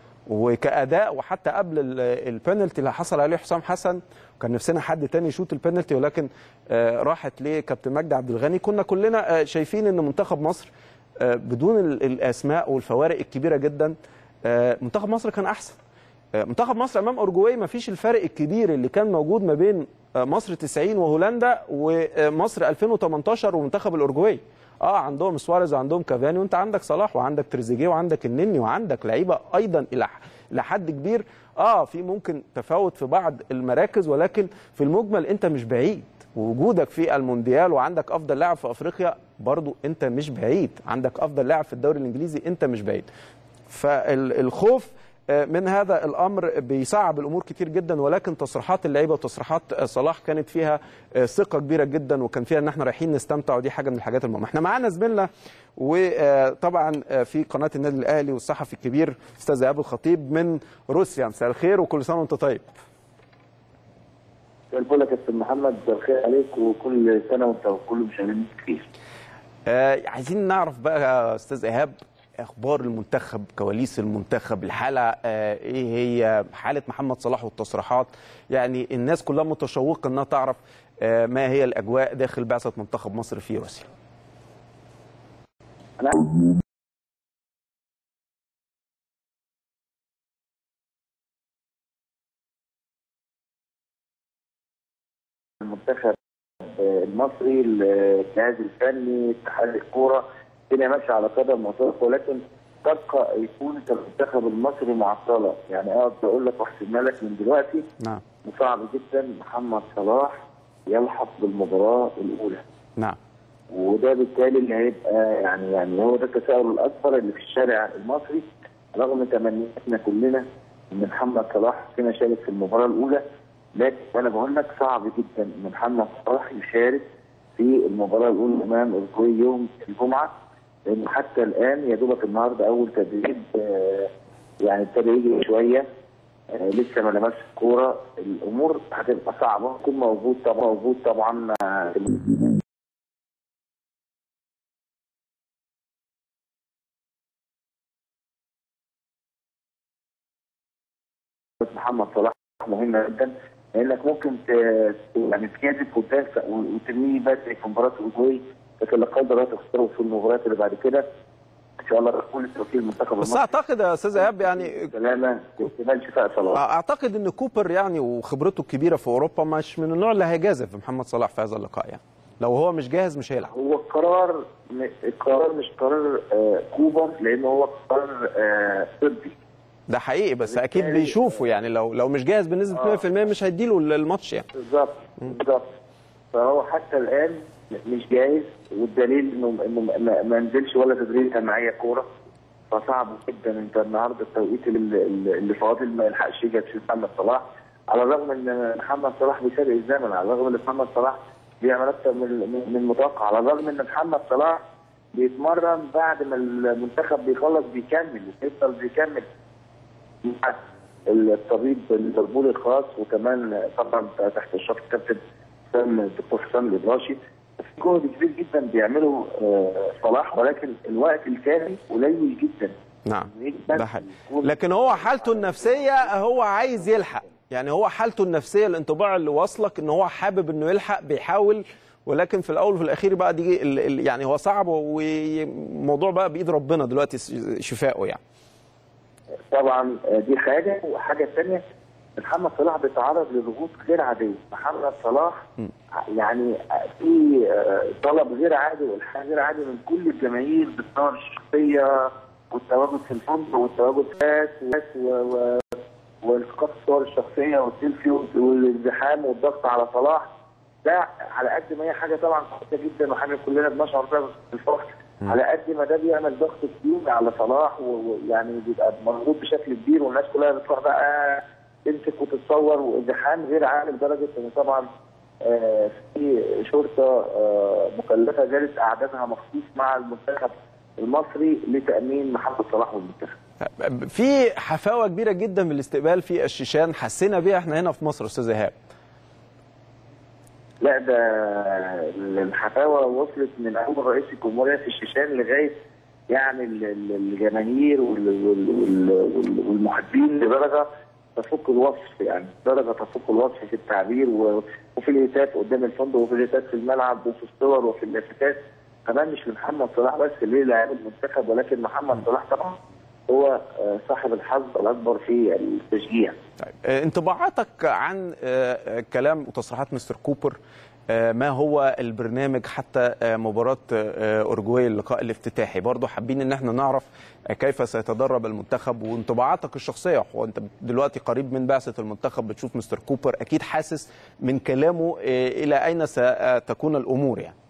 وكاداء وحتى قبل ال- البينالتي اللي حصل عليه حسام حسن كان نفسنا حد تاني يشوط البينالتي ولكن آه، راحت لكابتن مجدي عبد الغني كنا كلنا آه، شايفين ان منتخب مصر آه، بدون ال- الاسماء والفوارق الكبيره جدا آه، منتخب مصر كان احسن آه، منتخب مصر امام اورجواي ما فيش الفارق الكبير اللي كان موجود ما بين آه، مصر 90 وهولندا ومصر 2018 ومنتخب الاورجواي اه عندهم سواريز وعندهم كافاني وانت عندك صلاح وعندك تريزيجيه وعندك النني وعندك لعيبه ايضا الى ح- لحد كبير اه في ممكن تفاوت في بعض المراكز ولكن في المجمل انت مش بعيد ووجودك في المونديال وعندك افضل لاعب في افريقيا برضو انت مش بعيد عندك افضل لاعب في الدوري الانجليزي انت مش بعيد فالخوف من هذا الامر بيصعب الامور كتير جدا ولكن تصريحات اللعيبه وتصريحات صلاح كانت فيها ثقه كبيره جدا وكان فيها ان احنا رايحين نستمتع ودي حاجه من الحاجات المهمه احنا معانا زميلنا وطبعا في قناه النادي الاهلي والصحفي الكبير استاذ ايهاب الخطيب من روسيا مساء الخير وكل سنه وانت طيب مساء الفل يا كابتن محمد الخير عليك وكل سنه وانت وكل مشاهدينك بخير آه عايزين نعرف بقى يا استاذ ايهاب اخبار المنتخب كواليس المنتخب الحاله آه ايه هي حاله محمد صلاح والتصريحات يعني الناس كلها متشوقه انها تعرف آه ما هي الاجواء داخل بعثه منتخب مصر في روسيا انا المنتخب المصري الجهاز الفني اتحاد الكوره الدنيا ماشيه على قدم وساق ولكن تبقى ايقونه المنتخب المصري معطله يعني اقدر اقول لك واحسبها لك من دلوقتي نعم صعب جدا محمد صلاح يلحق بالمباراه الاولى نعم وده بالتالي اللي هيبقى يعني يعني هو ده التساؤل الاكبر اللي في الشارع المصري رغم تمنياتنا كلنا ان محمد صلاح فينا شارك في المباراه الاولى لكن انا بقول لك صعب جدا ان محمد صلاح يشارك في المباراه الاولى امام اورجواي يوم الجمعه لانه حتى الان يا دوبك النهارده اول تدريب آه يعني ابتدى يجري شويه آه لسه ما لمسش الكوره الامور هتبقى صعبه يكون موجود طبعا موجود طبعا آه محمد صلاح مهمه جدا لانك ممكن ت... يعني تجازف وتدافع وترميه بدري في مباراه الاوروجواي لكن لا قدر الله تخسره في المباريات اللي بعد كده ان شاء الله تكون التوفيق المنتخب بس اعتقد يا استاذ ايهاب يعني سلامه واحتمال شفاء صلاح اعتقد ان كوبر يعني وخبرته الكبيره في اوروبا مش من النوع اللي هيجازف محمد صلاح في هذا اللقاء يعني لو هو مش جاهز مش هيلعب هو القرار القرار مش قرار آه كوبر لان هو قرار آه طبي ده حقيقي بس اكيد بيشوفوا يعني لو لو مش جاهز بنسبه آه. 100% مش هيديله الماتش يعني بالظبط بالظبط فهو حتى الان مش جاهز والدليل انه انه ما نزلش ولا تدريب جماعيه كوره فصعب جدا انت النهارده التوقيت اللي, اللي فاضل ما يلحقش يجي في محمد صلاح على الرغم ان محمد صلاح بيسابق الزمن على الرغم ان محمد صلاح بيعمل اكتر من من المتوقع على الرغم ان محمد صلاح بيتمرن بعد ما المنتخب بيخلص بيكمل بيفضل بيكمل مع الطبيب الليفربولي الخاص وكمان طبعا تحت اشراف الكابتن حسام الدكتور حسام الابراشي في جهد كبير جدا بيعمله صلاح ولكن الوقت الكافي قليل جدا نعم ده حقيقي لكن هو حالته النفسيه هو عايز يلحق يعني هو حالته النفسيه الانطباع اللي واصلك ان هو حابب انه يلحق بيحاول ولكن في الاول وفي الاخير بقى دي يعني هو صعب والموضوع بقى بايد ربنا دلوقتي شفائه يعني طبعا دي حاجه وحاجه ثانيه محمد صلاح بيتعرض لضغوط غير عاديه محمد صلاح يعني في طلب غير عادي والحاجه غير عادي من كل الجماهير بالصور الشخصيه والتواجد في الفندق والتواجد فات و... والتقاط الصور الشخصيه والسيلفي والازدحام والضغط على صلاح ده على قد ما هي حاجه طبعا كويسه جدا وحاجه كلنا بنشعر بيها بالفخر على قد ما ده بيعمل ضغط كبير على صلاح ويعني بيبقى مضغوط بشكل كبير والناس كلها بتروح بقى تمسك وتتصور وازدحام غير عادي لدرجه ان طبعا آه في شرطه آه مكلفه زادت اعدادها مخصوص مع المنتخب المصري لتامين محمد صلاح والمنتخب. في حفاوه كبيره جدا بالاستقبال في الشيشان حسينا بيها احنا هنا في مصر استاذ ايهاب. لا ده الحفاوه وصلت من اول رئيس الجمهوريه في الشيشان لغايه يعني الجماهير والمحبين لدرجه تفوق الوصف يعني درجه تفوق الوصف في التعبير وفي الهتاف قدام الفندق وفي الهتاف في الملعب وفي الصور وفي اللافتات كمان مش لمحمد صلاح بس اللي لاعب المنتخب ولكن محمد صلاح طبعا هو صاحب الحظ الاكبر في التشجيع. طيب انطباعاتك عن كلام وتصريحات مستر كوبر آه، ما هو البرنامج حتى آه، مباراه آه، اورجواي اللقاء الافتتاحي برضو حابين ان احنا نعرف آه، كيف سيتدرب المنتخب وانطباعاتك الشخصيه وانت دلوقتي قريب من بعثه المنتخب بتشوف مستر كوبر اكيد حاسس من كلامه آه، الى اين ستكون الامور يعني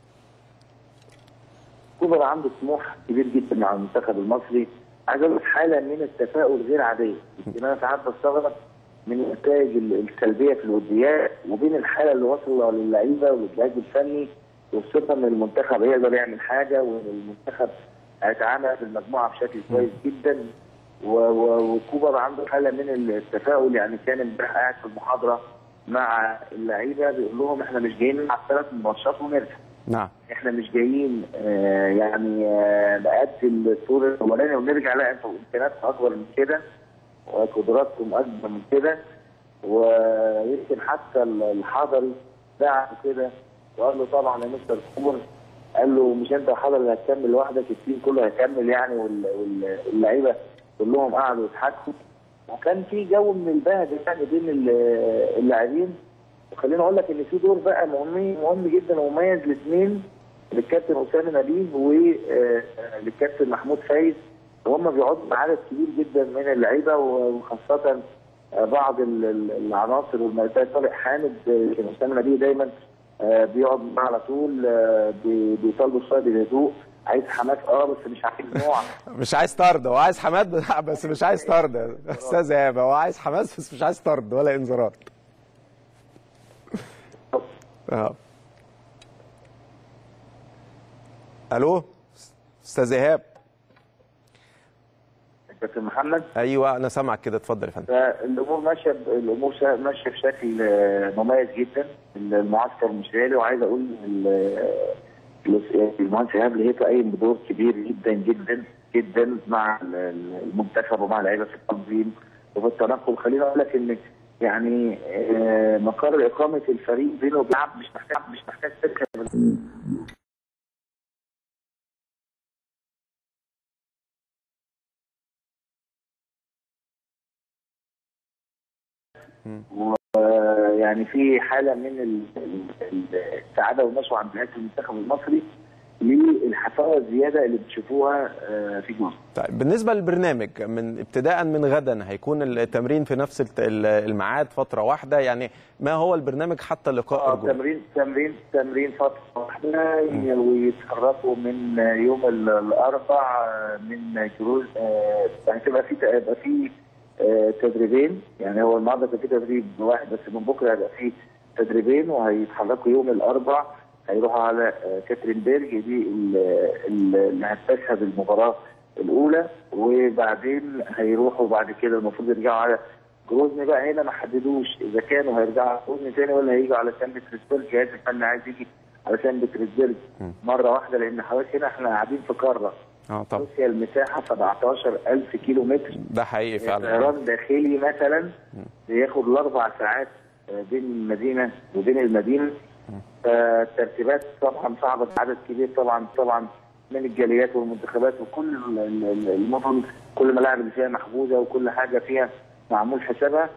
كوبر عنده طموح كبير جدا مع المنتخب المصري عايز اقول لك حاله من التفاؤل غير عاديه يمكن انا ساعات بستغرب من النتائج ال- السلبيه في الوديات وبين الحاله اللي واصله للعيبه والجهاز الفني والثقه ان المنتخب هيقدر يعمل حاجه وان المنتخب هيتعامل في المجموعه بشكل كويس جدا و- و- وكوبر عنده حاله من التفاؤل يعني كان امبارح قاعد في المحاضره مع اللعيبه بيقول لهم احنا مش جايين نلعب ثلاث ماتشات ونرجع نعم احنا مش جايين آه يعني آه نقدم الطول الاولاني ونرجع لا انتوا امكانياتكم اكبر من كده وقدراتكم اكبر من كده ويمكن حتى الحضري دعم كده وقال له طبعا يا مستر كوبر قال له مش انت الحضري اللي هتكمل لوحدك التيم كله هيكمل يعني وال- وال- واللعيبه كلهم قعدوا يضحكوا وكان في جو من البهجه يعني بين ال- اللاعبين وخليني اقول لك ان في دور بقى مهم مهم جدا ومميز لاثنين للكابتن اسامه نبيل وللكابتن محمود فايز وهم بيقعدوا مع عدد كبير جدا من اللعيبه وخاصه بعض ال- ال- العناصر والمركز طارق حامد كان اسامه نبيل دايما آه، بيقعد معاه على طول آه، بي- بيطالبوا شويه بالهدوء عايز حماس اه بس مش عايز نوع مش عايز طرد هو عايز حماد بس مش عايز طرد يا استاذ ايهاب هو عايز حماس بس مش عايز طرد ولا انذارات اه الو استاذ ايهاب كابتن محمد ايوه انا سامعك كده اتفضل يا فندم فالامور ماشيه ب- الامور شا- ماشيه بشكل آه، مميز جدا المعسكر مثالي وعايز اقول ال- ال- المهندس ايهاب لهيته قايم بدور كبير جدا جدا جدا مع ال- ال- المنتخب ومع اللعيبه في التنظيم وفي التنقل خليني اقول لك ان يعني آه، مقر اقامه الفريق بينه وبين اللاعب مش محتاج مش محتاج سكه ويعني في حاله من ال- ال- السعاده والنشوه عند لعيبه المنتخب المصري للحفاوه الزياده اللي بتشوفوها آه، في جوز طيب بالنسبه للبرنامج من ابتداء من غدا هيكون التمرين في نفس الت- الميعاد فتره واحده يعني ما هو البرنامج حتى لقاء اه ارجو تمرين تمرين تمرين فتره واحده ويتحركوا من يوم ال- الاربع آه، من جروز آه، هتبقى في هيبقى في آه، تدريبين يعني هو النهارده كان في تدريب واحد بس من بكره هيبقى في تدريبين وهيتحركوا يوم الاربع هيروحوا على آه، كاترينبرج دي ال- ال- اللي هتشهد المباراه الاولى وبعدين هيروحوا بعد كده المفروض يرجعوا على جروزني بقى هنا ما حددوش اذا كانوا هيرجعوا على جروزني تاني ولا هيجوا على سان بطرسبرج جهاز الفني عايز يجي على سان بطرسبرج مره واحده لان حضرتك هنا احنا قاعدين في قاره اه طبعا روسيا المساحه 17000 كيلو متر ده حقيقي فعلا طيران داخلي مثلا بياخد الاربع ساعات آه، بين المدينه وبين المدينه فالترتيبات طبعا صعبه عدد كبير طبعا طبعا من الجاليات والمنتخبات وكل ال- ال- المدن كل الملاعب اللي فيها محجوزه وكل حاجه فيها معمول حسابها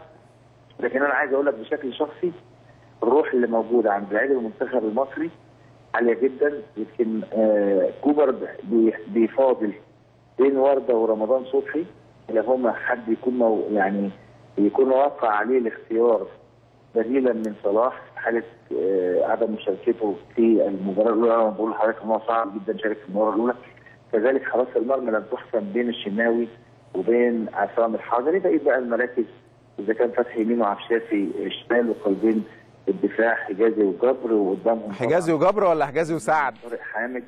لكن انا عايز اقول لك بشكل شخصي الروح اللي موجوده عند لعيبه المنتخب المصري عاليه جدا يمكن آه كوبر بي- بيفاضل بين ورده ورمضان صبحي اللي هم حد يكون مو يعني يكون واقع عليه الاختيار بديلا من صلاح في حاله آه عدم مشاركته في المباراه الاولى انا بقول لحضرتك ان هو صعب جدا شارك في المباراه الاولى كذلك حراسه المرمى لم تحسم بين الشناوي وبين عصام الحضري بقيت بقى المراكز اذا كان فتحي يمين وعبشافي شمال وقلبين الدفاع حجازي وجبر وقدامهم حجازي وجبر ولا حجازي وسعد طارق حامد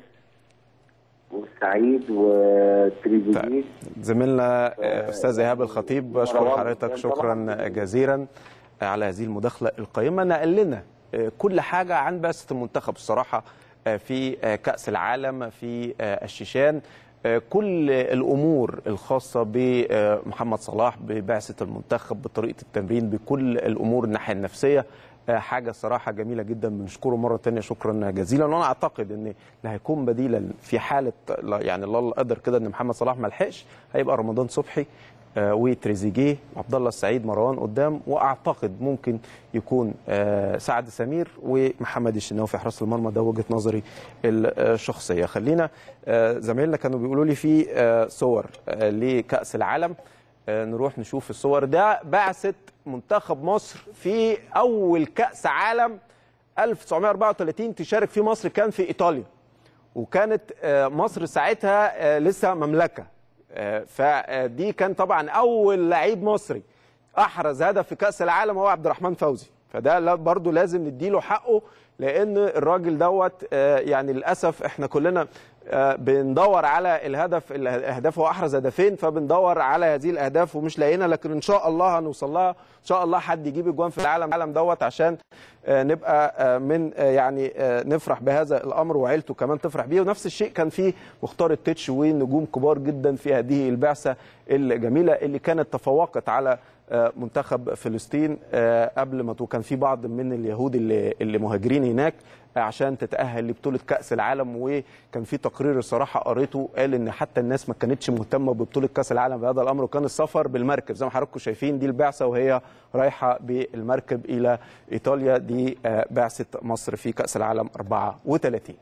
وسعيد وتريزيجيه زميلنا آه، استاذ ايهاب الخطيب بشكر مروان حضرتك طبعاً. شكرا جزيلا على هذه المداخله القيمه نقل لنا آه، كل حاجه عن بعثه المنتخب الصراحه آه، في آه، كاس العالم في آه، الشيشان آه، كل الامور الخاصه بمحمد صلاح ببعثه المنتخب بطريقه التمرين بكل الامور الناحيه النفسيه آه، حاجه صراحه جميله جدا بنشكره مره تانية شكرا جزيلا وانا اعتقد ان اللي هيكون بديلا في حاله لا- يعني الله قدر كده ان محمد صلاح ما لحقش هيبقى رمضان صبحي آه، وتريزيجيه وعبد الله السعيد مروان قدام واعتقد ممكن يكون آه، سعد سمير ومحمد الشناوي في حراسه المرمى ده وجهه نظري الشخصيه خلينا آه، زمايلنا كانوا بيقولوا لي في آه، صور آه، لكاس العالم آه، نروح نشوف الصور ده بعثه منتخب مصر في اول كاس عالم 1934 تشارك فيه مصر كان في ايطاليا وكانت آه، مصر ساعتها آه، لسه مملكه آه، فدي كان طبعا اول لعيب مصري احرز هدف في كاس العالم هو عبد الرحمن فوزي فده لا- برضو لازم نديله حقه لان الراجل دوت آه، يعني للاسف احنا كلنا آه، بندور على الهدف الاهداف هو احرز هدفين فبندور على هذه الاهداف ومش لاقينا لكن ان شاء الله هنوصل لها ان شاء الله حد يجيب اجوان في العالم العالم دوت عشان آه، نبقى آه، من آه، يعني آه، نفرح بهذا الامر وعيلته كمان تفرح بيه ونفس الشيء كان في مختار التتش ونجوم كبار جدا في هذه البعثه الجميله اللي كانت تفوقت على آه، منتخب فلسطين آه، قبل ما تو- كان في بعض من اليهود اللي اللي مهاجرين هناك آه، عشان تتاهل لبطوله كاس العالم وكان في تقرير الصراحه قريته قال ان حتى الناس ما كانتش مهتمه ببطوله كاس العالم بهذا الامر وكان السفر بالمركب زي ما حضراتكم شايفين دي البعثه وهي رايحه بالمركب الى ايطاليا دي آه، بعثه مصر في كاس العالم 34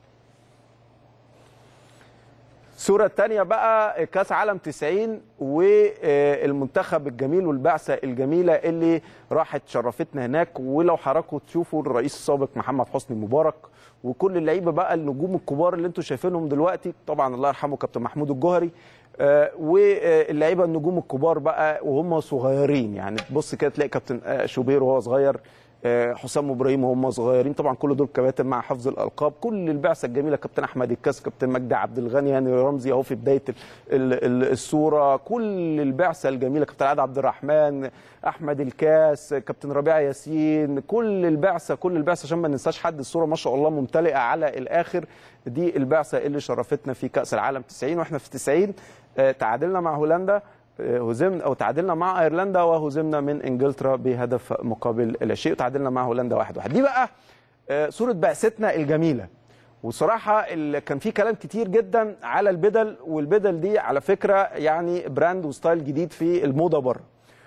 الصورة الثانية بقى كأس عالم 90 والمنتخب الجميل والبعثة الجميلة اللي راحت شرفتنا هناك ولو حضراتكم تشوفوا الرئيس السابق محمد حسني مبارك وكل اللعيبة بقى النجوم الكبار اللي انتم شايفينهم دلوقتي طبعا الله يرحمه كابتن محمود الجوهري آه، واللعيبة النجوم الكبار بقى وهم صغيرين يعني تبص كده تلاقي كابتن آه، شوبير وهو صغير آه، حسام ابراهيم وهم صغيرين طبعا كل دول كباتن مع حفظ الالقاب كل البعثه الجميله كابتن احمد الكاس كابتن مجدي عبد الغني يعني رمزي اهو في بدايه ال- ال- ال- الصوره كل البعثه الجميله كابتن عادل عبد الرحمن احمد الكاس كابتن ربيع ياسين كل البعثه كل البعثه عشان ما ننساش حد الصوره ما شاء الله ممتلئه على الاخر دي البعثه اللي شرفتنا في كاس العالم 90 واحنا في 90 آه، تعادلنا مع هولندا هزمنا او تعادلنا مع ايرلندا وهزمنا من انجلترا بهدف مقابل لا شيء وتعادلنا مع هولندا واحد واحد دي بقى آه، صوره بعثتنا الجميله وصراحة ال- كان في كلام كتير جدا على البدل والبدل دي على فكرة يعني براند وستايل جديد في الموضة بره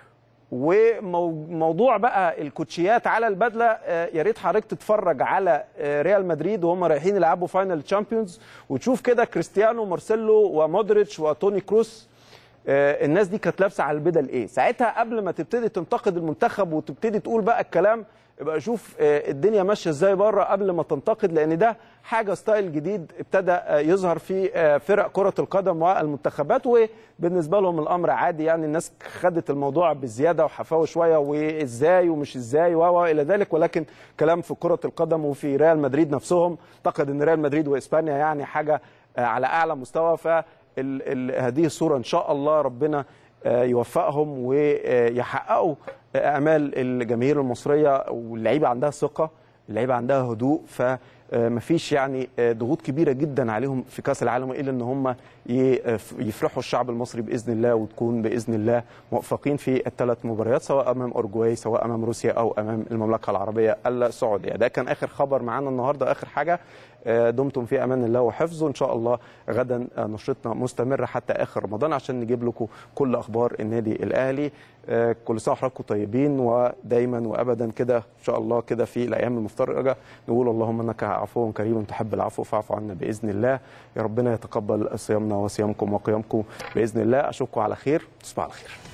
وموضوع بقى الكوتشيات على البدله آه، يا ريت حضرتك تتفرج على آه، ريال مدريد وهم رايحين يلعبوا فاينل تشامبيونز وتشوف كده كريستيانو مارسيلو ومودريتش وتوني كروس آه، الناس دي كانت لابسه على البدل ايه ساعتها قبل ما تبتدي تنتقد المنتخب وتبتدي تقول بقى الكلام يبقى شوف آه، الدنيا ماشيه ازاي بره قبل ما تنتقد لان ده حاجه ستايل جديد ابتدى آه، يظهر في آه، فرق كره القدم والمنتخبات وبالنسبه لهم الامر عادي يعني الناس خدت الموضوع بزياده وحفاوه شويه وازاي ومش ازاي و و الى ذلك ولكن كلام في كره القدم وفي ريال مدريد نفسهم اعتقد ان ريال مدريد واسبانيا يعني حاجه آه، على اعلى مستوى ف ال- ال- هذه الصوره ان شاء الله ربنا آه، يوفقهم ويحققوا امال الجماهير المصريه واللعيبه عندها ثقه اللعيبه عندها هدوء فمفيش يعني آه، ضغوط كبيره جدا عليهم في كاس العالم الا ان هم ي- يفرحوا الشعب المصري باذن الله وتكون باذن الله موفقين في الثلاث مباريات سواء امام اورجواي سواء امام روسيا او امام المملكه العربيه السعوديه ده كان اخر خبر معانا النهارده اخر حاجه آه، دمتم في امان الله وحفظه ان شاء الله غدا آه، نشرتنا مستمره حتى اخر رمضان عشان نجيب لكم كل اخبار النادي الاهلي آه، كل سنه وحضراتكم طيبين ودايما وابدا كده ان شاء الله كده في الايام المفترجه نقول اللهم انك عفو كريم تحب العفو فاعف عنا باذن الله يا ربنا يتقبل صيامنا وصيامكم وقيامكم باذن الله اشوفكم على خير تصبحوا على خير